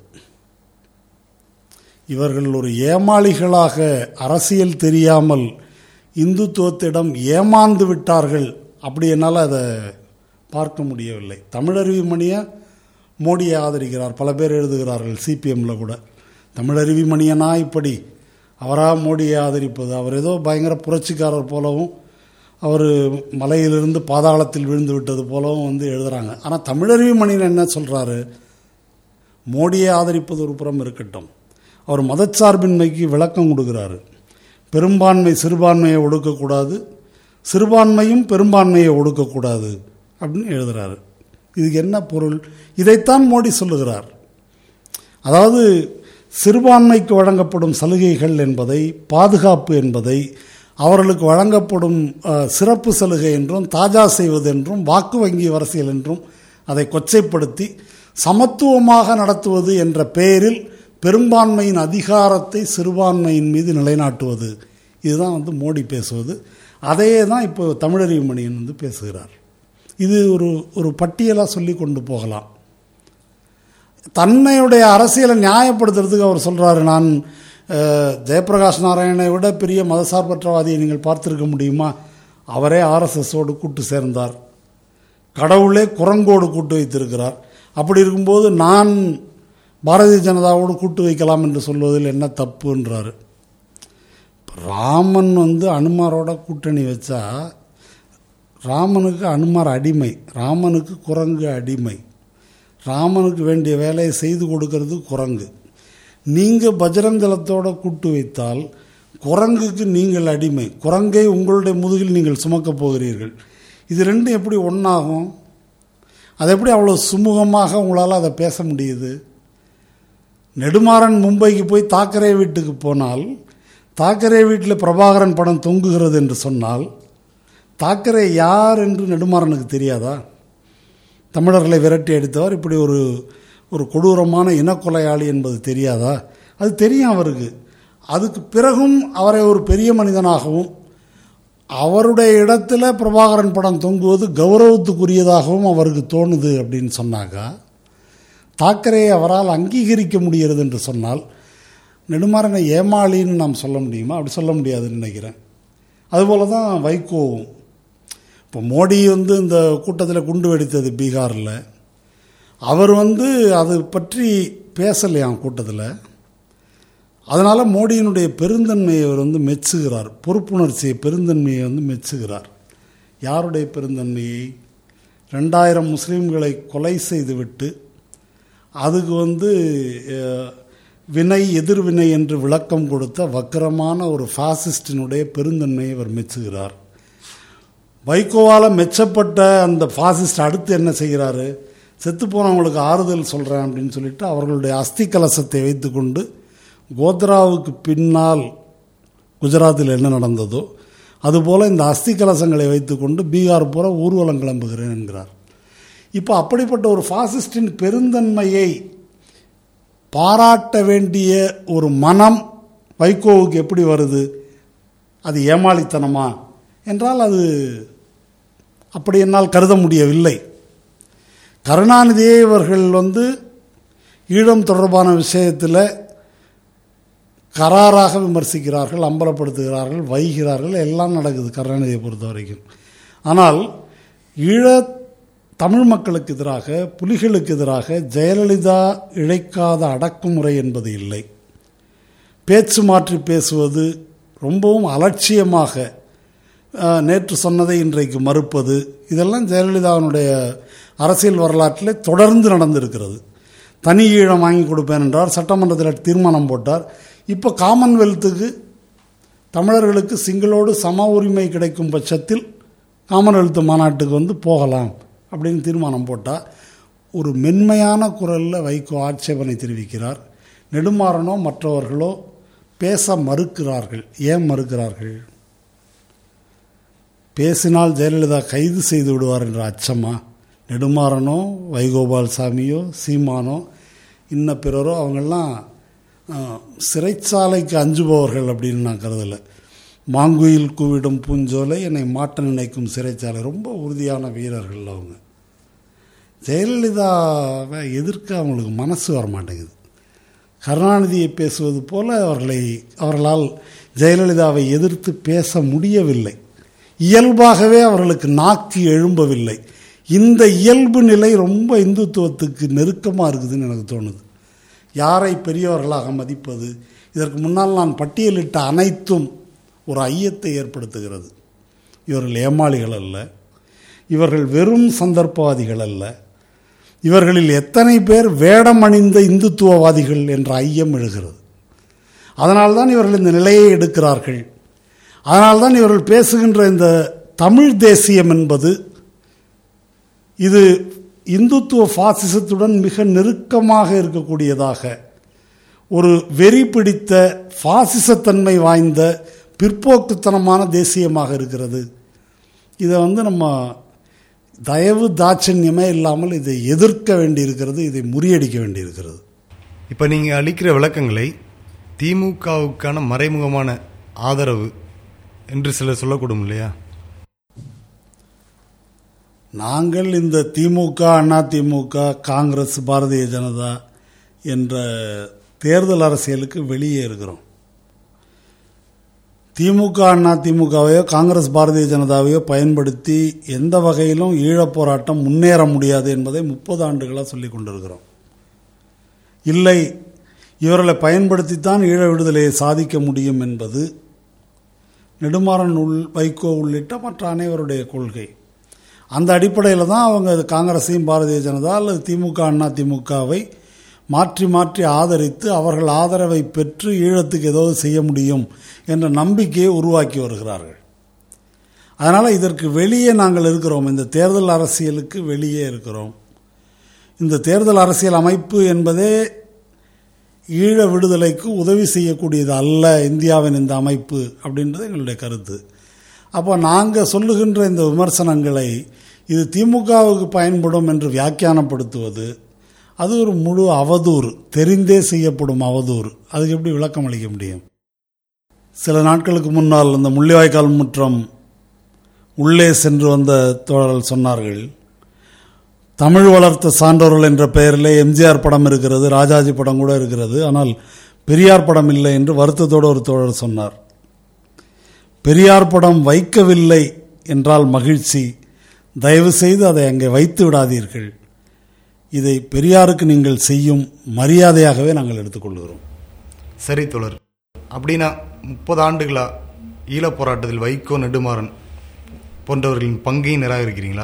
இவர்கள் ஒரு ஏமாளிகளாக அரசியல் தெரியாமல் இந்துத்துவத்திடம் ஏமாந்து விட்டார்கள் அப்படி என்னால் அதை பார்க்க முடியவில்லை தமிழருவி மணியை மோடியை ஆதரிக்கிறார் பல பேர் எழுதுகிறார்கள் சிபிஎம்மில் கூட தமிழருவி மணியனா இப்படி அவராக மோடியை ஆதரிப்பது அவர் ஏதோ பயங்கர புரட்சிக்காரர் போலவும் அவர் மலையிலிருந்து பாதாளத்தில் விழுந்து விட்டது போலவும் வந்து எழுதுகிறாங்க ஆனால் தமிழருவி மணியன் என்ன சொல்கிறாரு மோடியை ஆதரிப்பது ஒரு புறம் இருக்கட்டும் அவர் மதச்சார்பின்மைக்கு விளக்கம் கொடுக்குறாரு பெரும்பான்மை சிறுபான்மையை ஒடுக்கக்கூடாது சிறுபான்மையும் பெரும்பான்மையை ஒடுக்கக்கூடாது அப்படின்னு எழுதுகிறாரு இதுக்கு என்ன பொருள் இதைத்தான் மோடி சொல்லுகிறார் அதாவது சிறுபான்மைக்கு வழங்கப்படும் சலுகைகள் என்பதை பாதுகாப்பு என்பதை அவர்களுக்கு வழங்கப்படும் சிறப்பு சலுகை என்றும் தாஜா செய்வது என்றும் வாக்கு வங்கி அரசியல் என்றும் அதை கொச்சைப்படுத்தி சமத்துவமாக நடத்துவது என்ற பெயரில் பெரும்பான்மையின் அதிகாரத்தை சிறுபான்மையின் மீது நிலைநாட்டுவது இதுதான் வந்து மோடி பேசுவது அதையே தான் இப்போ தமிழறிவு மணியன் வந்து பேசுகிறார் இது ஒரு ஒரு பட்டியலாக சொல்லி கொண்டு போகலாம் தன்னையுடைய அரசியலை நியாயப்படுத்துறதுக்கு அவர் சொல்கிறாரு நான் ஜெயபிரகாஷ் நாராயணனை விட பெரிய மதசார்பற்றவாதியை நீங்கள் பார்த்துருக்க முடியுமா அவரே ஆர்எஸ்எஸோடு கூட்டு சேர்ந்தார் கடவுளே குரங்கோடு கூட்டு வைத்திருக்கிறார் அப்படி இருக்கும்போது நான் பாரதிய ஜனதாவோடு கூட்டு வைக்கலாம் என்று சொல்வதில் என்ன தப்புன்றாரு ராமன் வந்து அனுமாரோட கூட்டணி வச்சா ராமனுக்கு அனுமார் அடிமை ராமனுக்கு குரங்கு அடிமை ராமனுக்கு வேண்டிய வேலையை செய்து கொடுக்கறது குரங்கு நீங்கள் பஜரங்கலத்தோட கூட்டு வைத்தால் குரங்குக்கு நீங்கள் அடிமை குரங்கை உங்களுடைய முதுகில் நீங்கள் சுமக்கப் போகிறீர்கள் இது ரெண்டும் எப்படி ஒன்றாகும் அது எப்படி அவ்வளோ சுமூகமாக உங்களால் அதை பேச முடியுது நெடுமாறன் மும்பைக்கு போய் தாக்கரே வீட்டுக்கு போனால் தாக்கரே வீட்டில் பிரபாகரன் படம் தொங்குகிறது என்று சொன்னால் தாக்கரே யார் என்று நெடுமாறனுக்கு தெரியாதா தமிழர்களை விரட்டி அடித்தவர் இப்படி ஒரு ஒரு கொடூரமான இனக்கொலையாளி என்பது தெரியாதா அது தெரியும் அவருக்கு அதுக்கு பிறகும் அவரை ஒரு பெரிய மனிதனாகவும் அவருடைய இடத்துல பிரபாகரன் படம் தொங்குவது கௌரவத்துக்குரியதாகவும் அவருக்கு தோணுது அப்படின்னு சொன்னாக்கா தாக்கரே அவரால் அங்கீகரிக்க முடிகிறது என்று சொன்னால் நெடுமாறனை ஏமாளின்னு நாம் சொல்ல முடியுமா அப்படி சொல்ல முடியாதுன்னு நினைக்கிறேன் அதுபோல தான் வைகோவும் இப்போ மோடி வந்து இந்த கூட்டத்தில் குண்டு வெடித்தது பீகாரில் அவர் வந்து அது பற்றி பேசலையாம் கூட்டத்தில் அதனால் மோடியினுடைய பெருந்தன்மையை அவர் வந்து மெச்சுகிறார் பொறுப்புணர்ச்சியை பெருந்தன்மையை வந்து மெச்சுகிறார் யாருடைய பெருந்தன்மையை ரெண்டாயிரம் முஸ்லீம்களை கொலை செய்துவிட்டு அதுக்கு வந்து அஹ், வினை எதிர்வினை என்று விளக்கம் கொடுத்த வக்கரமான ஒரு ஃபாசிஸ்டினுடைய பெருந்தன்மையை அவர் மெச்சுகிறார் வைகோவால் மெச்சப்பட்ட அந்த ஃபாசிஸ்ட் அடுத்து என்ன செய்கிறாரு செத்து போனவங்களுக்கு ஆறுதல் சொல்கிறேன் அப்படின்னு சொல்லிட்டு அவர்களுடைய அஸ்தி கலசத்தை வைத்துக்கொண்டு கோத்ராவுக்கு பின்னால் குஜராத்தில் என்ன நடந்ததோ அதுபோல் இந்த அஸ்தி கலசங்களை வைத்துக்கொண்டு பீகார் பூரா ஊர்வலம் கிளம்புகிறேன் என்கிறார் இப்போ அப்படிப்பட்ட ஒரு ஃபாசிஸ்டின் பெருந்தன்மையை பாராட்ட வேண்டிய ஒரு மனம் வைகோவுக்கு எப்படி வருது அது ஏமாளித்தனமா என்றால் அது அப்படி என்னால் கருத முடியவில்லை கருணாநிதியை இவர்கள் வந்து ஈழம் தொடர்பான விஷயத்தில் கராராக விமர்சிக்கிறார்கள் அம்பலப்படுத்துகிறார்கள் வைகிறார்கள் எல்லாம் நடக்குது கருணாநிதியை பொறுத்த வரைக்கும் ஆனால் ஈழ தமிழ் மக்களுக்கு எதிராக புலிகளுக்கு எதிராக ஜெயலலிதா இழைக்காத அடக்குமுறை என்பது இல்லை பேச்சு மாற்றி பேசுவது ரொம்பவும் அலட்சியமாக அஹ், நேற்று சொன்னதை இன்றைக்கு மறுப்பது இதெல்லாம் ஜெயலலிதாவினுடைய அரசியல் வரலாற்றில் தொடர்ந்து நடந்திருக்கிறது தனி ஈழம் வாங்கி கொடுப்பேன் என்றார் சட்டமன்றத்தில் தீர்மானம் போட்டார் இப்போ காமன்வெல்த்துக்கு தமிழர்களுக்கு சிங்களோடு சம உரிமை கிடைக்கும் பட்சத்தில் காமன்வெல்த் மாநாட்டுக்கு வந்து போகலாம் அப்படின்னு தீர்மானம் போட்டால் ஒரு மென்மையான குரலில் வைகோ ஆட்சேபனை தெரிவிக்கிறார் நெடுமாறனோ மற்றவர்களோ பேச மறுக்கிறார்கள் ஏன் மறுக்கிறார்கள் பேசினால் ஜெயலலிதா கைது செய்து விடுவார் என்ற அச்சமா நெடுமாறனோ வைகோபால் சாமியோ சீமானோ இன்ன பிறரோ அவங்கெல்லாம் ஆ, சிறைச்சாலைக்கு அஞ்சுபவர்கள் அப்படின்னு நான் கருதலை மாங்குயில் கூவிடும் பூஞ்சோலை என்னை மாட்ட நினைக்கும் சிறைச்சாலை ரொம்ப உறுதியான வீரர்கள் அவங்க ஜெயலலிதாவை எதிர்க்க அவங்களுக்கு மனசு வர மாட்டேங்குது கருணாநிதியை பேசுவது போல அவர்களை அவர்களால் ஜெயலலிதாவை எதிர்த்து பேச முடியவில்லை இயல்பாகவே அவர்களுக்கு நாக்கி எழும்பவில்லை இந்த இயல்பு நிலை ரொம்ப இந்துத்துவத்துக்கு நெருக்கமாக இருக்குதுன்னு எனக்கு தோணுது யாரை பெரியவர்களாக மதிப்பது இதற்கு முன்னால் நான் பட்டியலிட்ட அனைத்தும் ஒரு ஐயத்தை ஏற்படுத்துகிறது இவர்கள் ஏமாளிகள் அல்ல இவர்கள் வெறும் சந்தர்ப்பவாதிகள் அல்ல இவர்களில் எத்தனை பேர் வேடம் அணிந்த இந்துத்துவவாதிகள் என்ற ஐயம் எழுகிறது அதனால்தான் இவர்கள் இந்த நிலையை எடுக்கிறார்கள் அதனால்தான் இவர்கள் பேசுகின்ற இந்த தமிழ் தேசியம் என்பது இது இந்துத்துவ பாசிசத்துடன் மிக நெருக்கமாக இருக்கக்கூடியதாக ஒரு வெறி பிடித்த பாசிசத்தன்மை வாய்ந்த பிற்போக்குத்தனமான தேசியமாக இருக்கிறது இதை வந்து நம்ம தயவு தாட்சண்யமே இல்லாமல் இதை எதிர்க்க வேண்டியிருக்கிறது இதை முறியடிக்க வேண்டியிருக்கிறது இப்போ நீங்கள் அளிக்கிற விளக்கங்களை திமுகவுக்கான மறைமுகமான ஆதரவு என்று சிலர் சொல்லக்கூடும் இல்லையா நாங்கள் இந்த திமுக அண்ணா திமுக காங்கிரஸ் பாரதிய ஜனதா என்ற தேர்தல் அரசியலுக்கு வெளியே இருக்கிறோம் திமுக அண்ணா திமுகவையோ காங்கிரஸ் பாரதிய ஜனதாவையோ பயன்படுத்தி எந்த வகையிலும் ஈழப் போராட்டம் முன்னேற முடியாது என்பதை முப்பது ஆண்டுகளாக சொல்லிக் கொண்டிருக்கிறோம் இல்லை இவர்களை பயன்படுத்தித்தான் ஈழ விடுதலையை சாதிக்க முடியும் என்பது நெடுமாறன் உள் வைகோ உள்ளிட்ட மற்ற அனைவருடைய கொள்கை அந்த அடிப்படையில் தான் அவங்க அது காங்கிரஸையும் பாரதிய ஜனதா அல்லது திமுக அண்ணா திமுகவை மாற்றி மாற்றி ஆதரித்து அவர்கள் ஆதரவை பெற்று ஈழத்துக்கு ஏதாவது செய்ய முடியும் என்ற நம்பிக்கையை உருவாக்கி வருகிறார்கள் அதனால் இதற்கு வெளியே நாங்கள் இருக்கிறோம் இந்த தேர்தல் அரசியலுக்கு வெளியே இருக்கிறோம் இந்த தேர்தல் அரசியல் அமைப்பு என்பதே ஈழ விடுதலைக்கு உதவி செய்யக்கூடியது அல்ல இந்தியாவின் இந்த அமைப்பு அப்படின்றது எங்களுடைய கருத்து அப்போ நாங்கள் சொல்லுகின்ற இந்த விமர்சனங்களை இது திமுகவுக்கு பயன்படும் என்று வியாக்கியானப்படுத்துவது அது ஒரு முழு அவதூறு தெரிந்தே செய்யப்படும் அவதூறு அதுக்கு எப்படி விளக்கம் அளிக்க முடியும் சில நாட்களுக்கு முன்னால் இந்த முள்ளிவாய்க்கால் முற்றம் உள்ளே சென்று வந்த தோழர்கள் சொன்னார்கள் தமிழ் வளர்த்த சான்றோர்கள் என்ற பெயரில் எம்ஜிஆர் படம் இருக்கிறது ராஜாஜி படம் கூட இருக்கிறது ஆனால் பெரியார் படம் இல்லை என்று வருத்தத்தோடு ஒரு தோழர் சொன்னார் பெரியார் படம் வைக்கவில்லை என்றால் மகிழ்ச்சி தயவு செய்து அதை அங்கே வைத்து விடாதீர்கள் இதை பெரியாருக்கு நீங்கள் செய்யும் மரியாதையாகவே நாங்கள் எடுத்துக்கொள்கிறோம் சரி தோழர் அப்படின்னா முப்பது ஆண்டுகளா ஈழப் போராட்டத்தில் வைகோ நெடுமாறன் போன்றவர்களின் பங்கையும் நிராகரிக்கிறீங்களா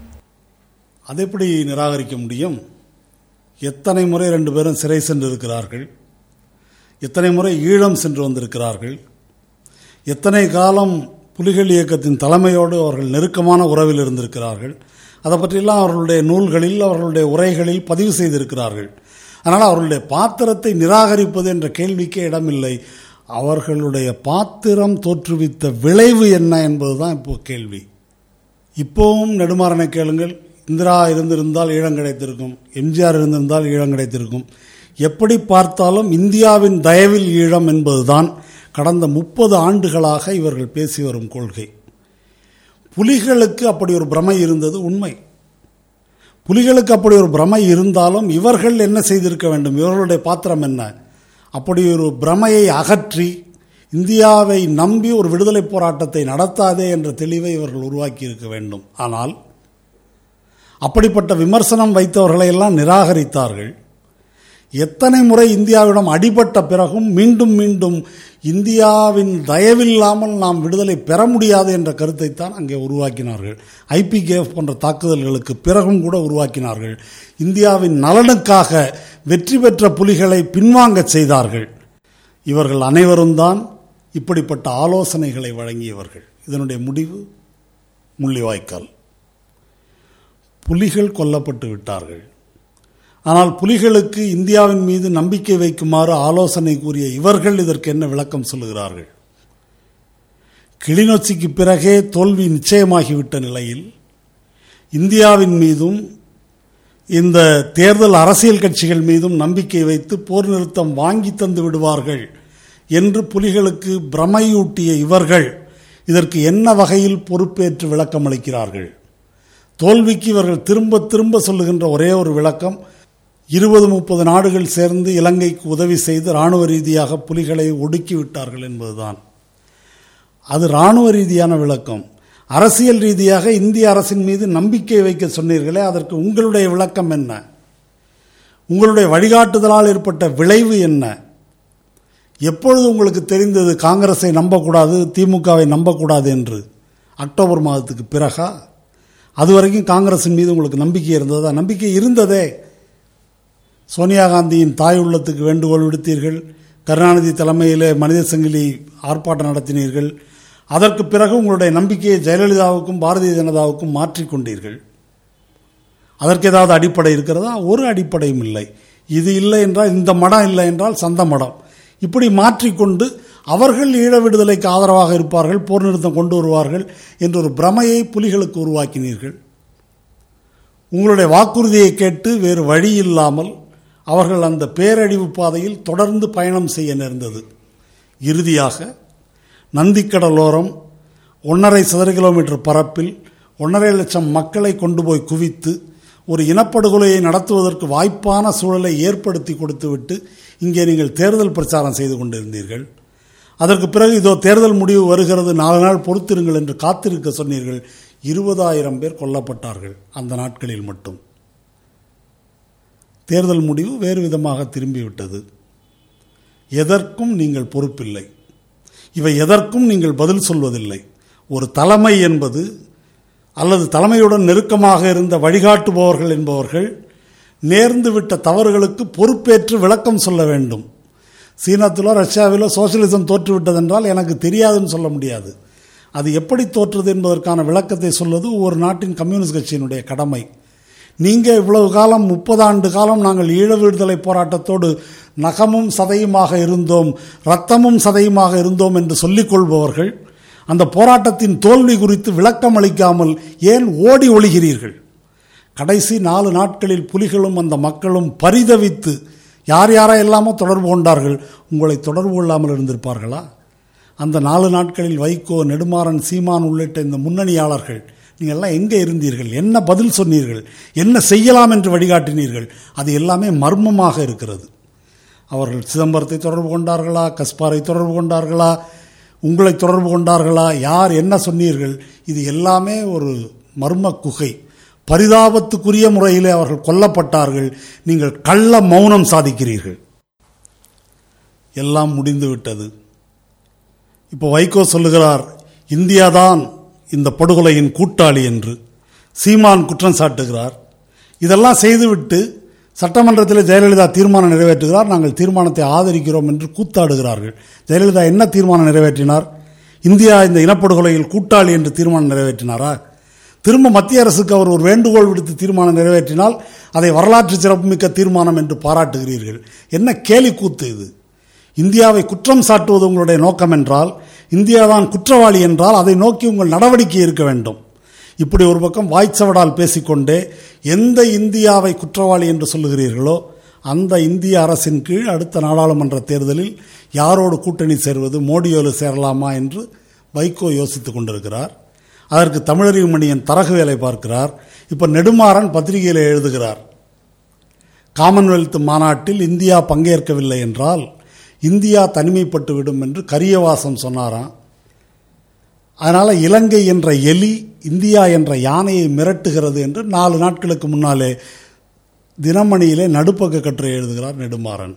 அதை எப்படி நிராகரிக்க முடியும் எத்தனை முறை ரெண்டு பேரும் சிறை சென்று இருக்கிறார்கள் எத்தனை முறை ஈழம் சென்று வந்திருக்கிறார்கள் எத்தனை காலம் புலிகள் இயக்கத்தின் தலைமையோடு அவர்கள் நெருக்கமான உறவில் இருந்திருக்கிறார்கள் அதை பற்றியெல்லாம் அவர்களுடைய நூல்களில் அவர்களுடைய உரைகளில் பதிவு செய்திருக்கிறார்கள் அதனால் அவர்களுடைய பாத்திரத்தை நிராகரிப்பது என்ற கேள்விக்கே இடமில்லை அவர்களுடைய பாத்திரம் தோற்றுவித்த விளைவு என்ன என்பதுதான் இப்போ கேள்வி இப்போவும் நெடுமாறனை கேளுங்கள் இந்திரா இருந்திருந்தால் ஈழம் கிடைத்திருக்கும் எம்ஜிஆர் இருந்திருந்தால் ஈழம் கிடைத்திருக்கும் எப்படி பார்த்தாலும் இந்தியாவின் தயவில் ஈழம் என்பதுதான் கடந்த முப்பது ஆண்டுகளாக இவர்கள் பேசி வரும் கொள்கை புலிகளுக்கு அப்படி ஒரு பிரமை இருந்தது உண்மை புலிகளுக்கு அப்படி ஒரு பிரமை இருந்தாலும் இவர்கள் என்ன செய்திருக்க வேண்டும் இவர்களுடைய பாத்திரம் என்ன அப்படி ஒரு பிரமையை அகற்றி இந்தியாவை நம்பி ஒரு விடுதலை போராட்டத்தை நடத்தாதே என்ற தெளிவை இவர்கள் உருவாக்கி இருக்க வேண்டும் ஆனால் அப்படிப்பட்ட விமர்சனம் வைத்தவர்களை எல்லாம் நிராகரித்தார்கள் எத்தனை முறை இந்தியாவிடம் அடிபட்ட பிறகும் மீண்டும் மீண்டும் இந்தியாவின் தயவில்லாமல் நாம் விடுதலை பெற முடியாது என்ற கருத்தைத்தான் அங்கே உருவாக்கினார்கள் ஐபிகேஎஃப் போன்ற தாக்குதல்களுக்கு பிறகும் கூட உருவாக்கினார்கள் இந்தியாவின் நலனுக்காக வெற்றி பெற்ற புலிகளை பின்வாங்கச் செய்தார்கள் இவர்கள் அனைவரும் தான் இப்படிப்பட்ட ஆலோசனைகளை வழங்கியவர்கள் இதனுடைய முடிவு முள்ளிவாய்க்கால் புலிகள் கொல்லப்பட்டு விட்டார்கள் ஆனால் புலிகளுக்கு இந்தியாவின் மீது நம்பிக்கை வைக்குமாறு ஆலோசனை கூறிய இவர்கள் இதற்கு என்ன விளக்கம் சொல்லுகிறார்கள் கிளிநொச்சிக்கு பிறகே தோல்வி நிச்சயமாகிவிட்ட நிலையில் இந்தியாவின் மீதும் இந்த தேர்தல் அரசியல் கட்சிகள் மீதும் நம்பிக்கை வைத்து போர் நிறுத்தம் வாங்கி தந்து விடுவார்கள் என்று புலிகளுக்கு பிரமையூட்டிய இவர்கள் இதற்கு என்ன வகையில் பொறுப்பேற்று விளக்கம் அளிக்கிறார்கள் தோல்விக்கு இவர்கள் திரும்ப திரும்ப சொல்லுகின்ற ஒரே ஒரு விளக்கம் இருபது முப்பது நாடுகள் சேர்ந்து இலங்கைக்கு உதவி செய்து இராணுவ ரீதியாக புலிகளை ஒடுக்கி விட்டார்கள் என்பதுதான் அது இராணுவ ரீதியான விளக்கம் அரசியல் ரீதியாக இந்திய அரசின் மீது நம்பிக்கை வைக்க சொன்னீர்களே அதற்கு உங்களுடைய விளக்கம் என்ன உங்களுடைய வழிகாட்டுதலால் ஏற்பட்ட விளைவு என்ன எப்பொழுது உங்களுக்கு தெரிந்தது காங்கிரஸை நம்பக்கூடாது திமுகவை நம்பக்கூடாது என்று அக்டோபர் மாதத்துக்கு பிறகா அதுவரைக்கும் காங்கிரஸின் மீது உங்களுக்கு நம்பிக்கை இருந்ததா நம்பிக்கை இருந்ததே சோனியா காந்தியின் தாய் உள்ளத்துக்கு வேண்டுகோள் விடுத்தீர்கள் கருணாநிதி தலைமையிலே மனித சங்கிலி ஆர்ப்பாட்டம் நடத்தினீர்கள் அதற்கு பிறகு உங்களுடைய நம்பிக்கையை ஜெயலலிதாவுக்கும் பாரதிய ஜனதாவுக்கும் மாற்றிக்கொண்டீர்கள் அதற்கு ஏதாவது அடிப்படை இருக்கிறதா ஒரு அடிப்படையும் இல்லை இது இல்லை என்றால் இந்த மடம் இல்லை என்றால் சந்த மடம் இப்படி மாற்றிக்கொண்டு அவர்கள் ஈழ விடுதலைக்கு ஆதரவாக இருப்பார்கள் போர் நிறுத்தம் கொண்டு வருவார்கள் என்ற ஒரு பிரமையை புலிகளுக்கு உருவாக்கினீர்கள் உங்களுடைய வாக்குறுதியை கேட்டு வேறு வழி இல்லாமல் அவர்கள் அந்த பேரழிவு பாதையில் தொடர்ந்து பயணம் செய்ய நேர்ந்தது இறுதியாக நந்திக்கடலோரம் ஒன்றரை சதுர கிலோமீட்டர் பரப்பில் ஒன்றரை லட்சம் மக்களை கொண்டு போய் குவித்து ஒரு இனப்படுகொலையை நடத்துவதற்கு வாய்ப்பான சூழலை ஏற்படுத்தி கொடுத்துவிட்டு இங்கே நீங்கள் தேர்தல் பிரச்சாரம் செய்து கொண்டிருந்தீர்கள் அதற்கு பிறகு இதோ தேர்தல் முடிவு வருகிறது நாலு நாள் பொறுத்திருங்கள் என்று காத்திருக்க சொன்னீர்கள் இருபதாயிரம் பேர் கொல்லப்பட்டார்கள் அந்த நாட்களில் மட்டும் தேர்தல் முடிவு வேறு விதமாக திரும்பிவிட்டது எதற்கும் நீங்கள் பொறுப்பில்லை இவை எதற்கும் நீங்கள் பதில் சொல்வதில்லை ஒரு தலைமை என்பது அல்லது தலைமையுடன் நெருக்கமாக இருந்த வழிகாட்டுபவர்கள் என்பவர்கள் நேர்ந்து விட்ட தவறுகளுக்கு பொறுப்பேற்று விளக்கம் சொல்ல வேண்டும் சீனத்திலோ ரஷ்யாவிலோ சோசியலிசம் தோற்றுவிட்டதென்றால் எனக்கு தெரியாதுன்னு சொல்ல முடியாது அது எப்படி தோற்றுது என்பதற்கான விளக்கத்தை சொல்வது ஒரு நாட்டின் கம்யூனிஸ்ட் கட்சியினுடைய கடமை நீங்கள் இவ்வளவு காலம் முப்பது ஆண்டு காலம் நாங்கள் ஈழ விடுதலை போராட்டத்தோடு நகமும் சதையுமாக இருந்தோம் ரத்தமும் சதையுமாக இருந்தோம் என்று சொல்லிக் கொள்பவர்கள் அந்த போராட்டத்தின் தோல்வி குறித்து விளக்கம் அளிக்காமல் ஏன் ஓடி ஒளிகிறீர்கள் கடைசி நாலு நாட்களில் புலிகளும் அந்த மக்களும் பரிதவித்து யார் யாரா எல்லாமோ தொடர்பு கொண்டார்கள் உங்களை தொடர்பு கொள்ளாமல் இருந்திருப்பார்களா அந்த நாலு நாட்களில் வைகோ நெடுமாறன் சீமான் உள்ளிட்ட இந்த முன்னணியாளர்கள் நீங்கள் எல்லாம் எங்கே இருந்தீர்கள் என்ன பதில் சொன்னீர்கள் என்ன செய்யலாம் என்று வழிகாட்டினீர்கள் அது எல்லாமே மர்மமாக இருக்கிறது அவர்கள் சிதம்பரத்தை தொடர்பு கொண்டார்களா கஸ்பாரை தொடர்பு கொண்டார்களா உங்களை தொடர்பு கொண்டார்களா யார் என்ன சொன்னீர்கள் இது எல்லாமே ஒரு மர்ம குகை பரிதாபத்துக்குரிய முறையிலே அவர்கள் கொல்லப்பட்டார்கள் நீங்கள் கள்ள மௌனம் சாதிக்கிறீர்கள் எல்லாம் முடிந்து விட்டது இப்போ வைகோ சொல்லுகிறார் இந்தியாதான் இந்த படுகொலையின் கூட்டாளி என்று சீமான் குற்றம் சாட்டுகிறார் இதெல்லாம் செய்துவிட்டு சட்டமன்றத்தில் ஜெயலலிதா தீர்மானம் நிறைவேற்றுகிறார் நாங்கள் தீர்மானத்தை ஆதரிக்கிறோம் என்று கூத்தாடுகிறார்கள் ஜெயலலிதா என்ன தீர்மானம் நிறைவேற்றினார் இந்தியா இந்த இனப்படுகொலையில் கூட்டாளி என்று தீர்மானம் நிறைவேற்றினாரா திரும்ப மத்திய அரசுக்கு அவர் ஒரு வேண்டுகோள் விடுத்து தீர்மானம் நிறைவேற்றினால் அதை வரலாற்று சிறப்புமிக்க தீர்மானம் என்று பாராட்டுகிறீர்கள் என்ன கேலி கூத்து இது இந்தியாவை குற்றம் சாட்டுவது உங்களுடைய நோக்கம் என்றால் இந்தியாதான் குற்றவாளி என்றால் அதை நோக்கி உங்கள் நடவடிக்கை இருக்க வேண்டும் இப்படி ஒரு பக்கம் வாய்ச்சவடால் பேசிக்கொண்டே எந்த இந்தியாவை குற்றவாளி என்று சொல்லுகிறீர்களோ அந்த இந்திய அரசின் கீழ் அடுத்த நாடாளுமன்ற தேர்தலில் யாரோடு கூட்டணி சேர்வது மோடியோடு சேரலாமா என்று வைகோ யோசித்துக் கொண்டிருக்கிறார் அதற்கு தமிழறிவு மணியன் தரகு வேலை பார்க்கிறார் இப்போ நெடுமாறன் பத்திரிகையில் எழுதுகிறார் காமன்வெல்த் மாநாட்டில் இந்தியா பங்கேற்கவில்லை என்றால் இந்தியா தனிமைப்பட்டு விடும் என்று கரியவாசம் சொன்னாராம் அதனால் இலங்கை என்ற எலி இந்தியா என்ற யானையை மிரட்டுகிறது என்று நாலு நாட்களுக்கு முன்னாலே தினமணியிலே நடுப்பக்க கட்டுரை எழுதுகிறார் நெடுமாறன்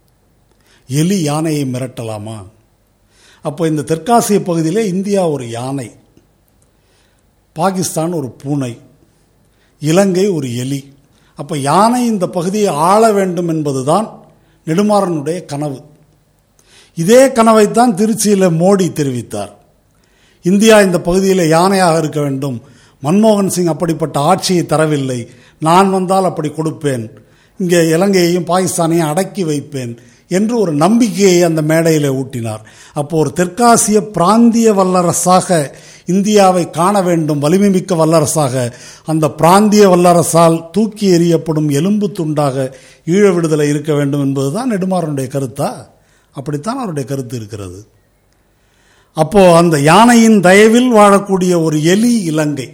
எலி யானையை மிரட்டலாமா அப்போ இந்த தெற்காசிய பகுதியிலே இந்தியா ஒரு யானை பாகிஸ்தான் ஒரு பூனை இலங்கை ஒரு எலி அப்போ யானை இந்த பகுதியை ஆள வேண்டும் என்பதுதான் நெடுமாறனுடைய கனவு இதே கனவைத்தான் திருச்சியில் மோடி தெரிவித்தார் இந்தியா இந்த பகுதியில் யானையாக இருக்க வேண்டும் மன்மோகன் சிங் அப்படிப்பட்ட ஆட்சியை தரவில்லை நான் வந்தால் அப்படி கொடுப்பேன் இங்கே இலங்கையையும் பாகிஸ்தானையும் அடக்கி வைப்பேன் என்று ஒரு நம்பிக்கையை அந்த மேடையில் ஊட்டினார் அப்போ ஒரு தெற்காசிய பிராந்திய வல்லரசாக இந்தியாவை காண வேண்டும் வலிமை மிக்க வல்லரசாக அந்த பிராந்திய வல்லரசால் தூக்கி எறியப்படும் எலும்பு துண்டாக ஈழ விடுதலை இருக்க வேண்டும் என்பதுதான் நெடுமாறனுடைய கருத்தா அப்படித்தான் அவருடைய கருத்து இருக்கிறது அப்போ அந்த யானையின் தயவில் வாழக்கூடிய ஒரு எலி இலங்கை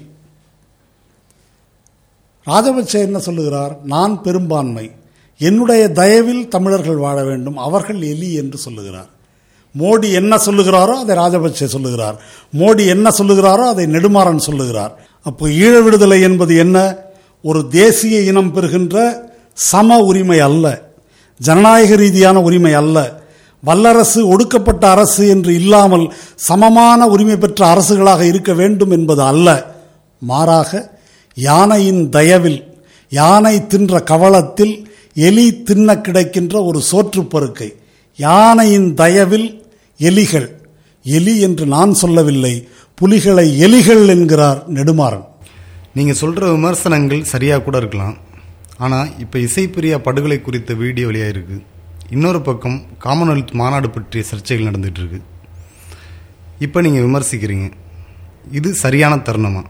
ராஜபக்சே என்ன சொல்லுகிறார் நான் பெரும்பான்மை என்னுடைய தயவில் தமிழர்கள் வாழ வேண்டும் அவர்கள் எலி என்று சொல்லுகிறார் மோடி என்ன சொல்லுகிறாரோ அதை ராஜபக்சே சொல்லுகிறார் மோடி என்ன சொல்லுகிறாரோ அதை நெடுமாறன் சொல்லுகிறார் அப்போ ஈழ விடுதலை என்பது என்ன ஒரு தேசிய இனம் பெறுகின்ற சம உரிமை அல்ல ஜனநாயக ரீதியான உரிமை அல்ல வல்லரசு ஒடுக்கப்பட்ட அரசு என்று இல்லாமல் சமமான உரிமை பெற்ற அரசுகளாக இருக்க வேண்டும் என்பது அல்ல மாறாக யானையின் தயவில் யானை தின்ற கவலத்தில் எலி தின்ன கிடைக்கின்ற ஒரு சோற்றுப்பருக்கை யானையின் தயவில் எலிகள் எலி என்று நான் சொல்லவில்லை புலிகளை எலிகள் என்கிறார் நெடுமாறன் நீங்கள் சொல்கிற விமர்சனங்கள் சரியாக கூட இருக்கலாம் ஆனால் இப்போ இசைப்பிரியா படுகொலை குறித்த வீடியோ வெளியாக இருக்கு இன்னொரு பக்கம் காமன்வெல்த் மாநாடு பற்றிய சர்ச்சைகள் நடந்துட்டு இருக்கு இப்போ நீங்கள் விமர்சிக்கிறீங்க இது சரியான தருணமா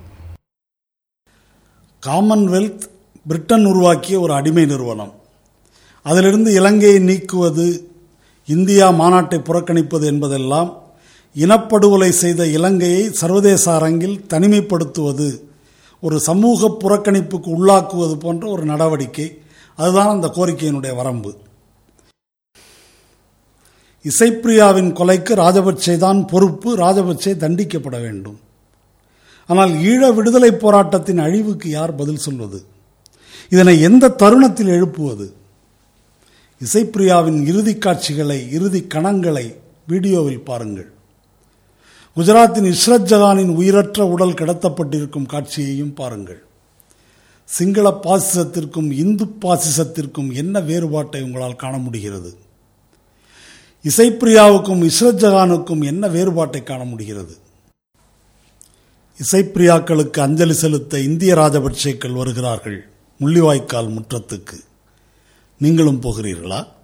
காமன்வெல்த் பிரிட்டன் உருவாக்கிய ஒரு அடிமை நிறுவனம் அதிலிருந்து இலங்கையை நீக்குவது இந்தியா மாநாட்டை புறக்கணிப்பது என்பதெல்லாம் இனப்படுகொலை செய்த இலங்கையை சர்வதேச அரங்கில் தனிமைப்படுத்துவது ஒரு சமூக புறக்கணிப்புக்கு உள்ளாக்குவது போன்ற ஒரு நடவடிக்கை அதுதான் அந்த கோரிக்கையினுடைய வரம்பு இசைப்பிரியாவின் கொலைக்கு ராஜபக்சே தான் பொறுப்பு ராஜபக்சே தண்டிக்கப்பட வேண்டும் ஆனால் ஈழ விடுதலை போராட்டத்தின் அழிவுக்கு யார் பதில் சொல்வது இதனை எந்த தருணத்தில் எழுப்புவது இசைப்பிரியாவின் இறுதி காட்சிகளை இறுதி கணங்களை வீடியோவில் பாருங்கள் குஜராத்தின் இஸ்ரத் ஜகானின் உயிரற்ற உடல் கடத்தப்பட்டிருக்கும் காட்சியையும் பாருங்கள் சிங்கள பாசிசத்திற்கும் இந்து பாசிசத்திற்கும் என்ன வேறுபாட்டை உங்களால் காண முடிகிறது இசைப்பிரியாவுக்கும் இஸ்ரத் ஜஹானுக்கும் என்ன வேறுபாட்டை காண முடிகிறது இசைப்பிரியாக்களுக்கு அஞ்சலி செலுத்த இந்திய ராஜபட்சேக்கள் வருகிறார்கள் முள்ளிவாய்க்கால் முற்றத்துக்கு நீங்களும் போகிறீர்களா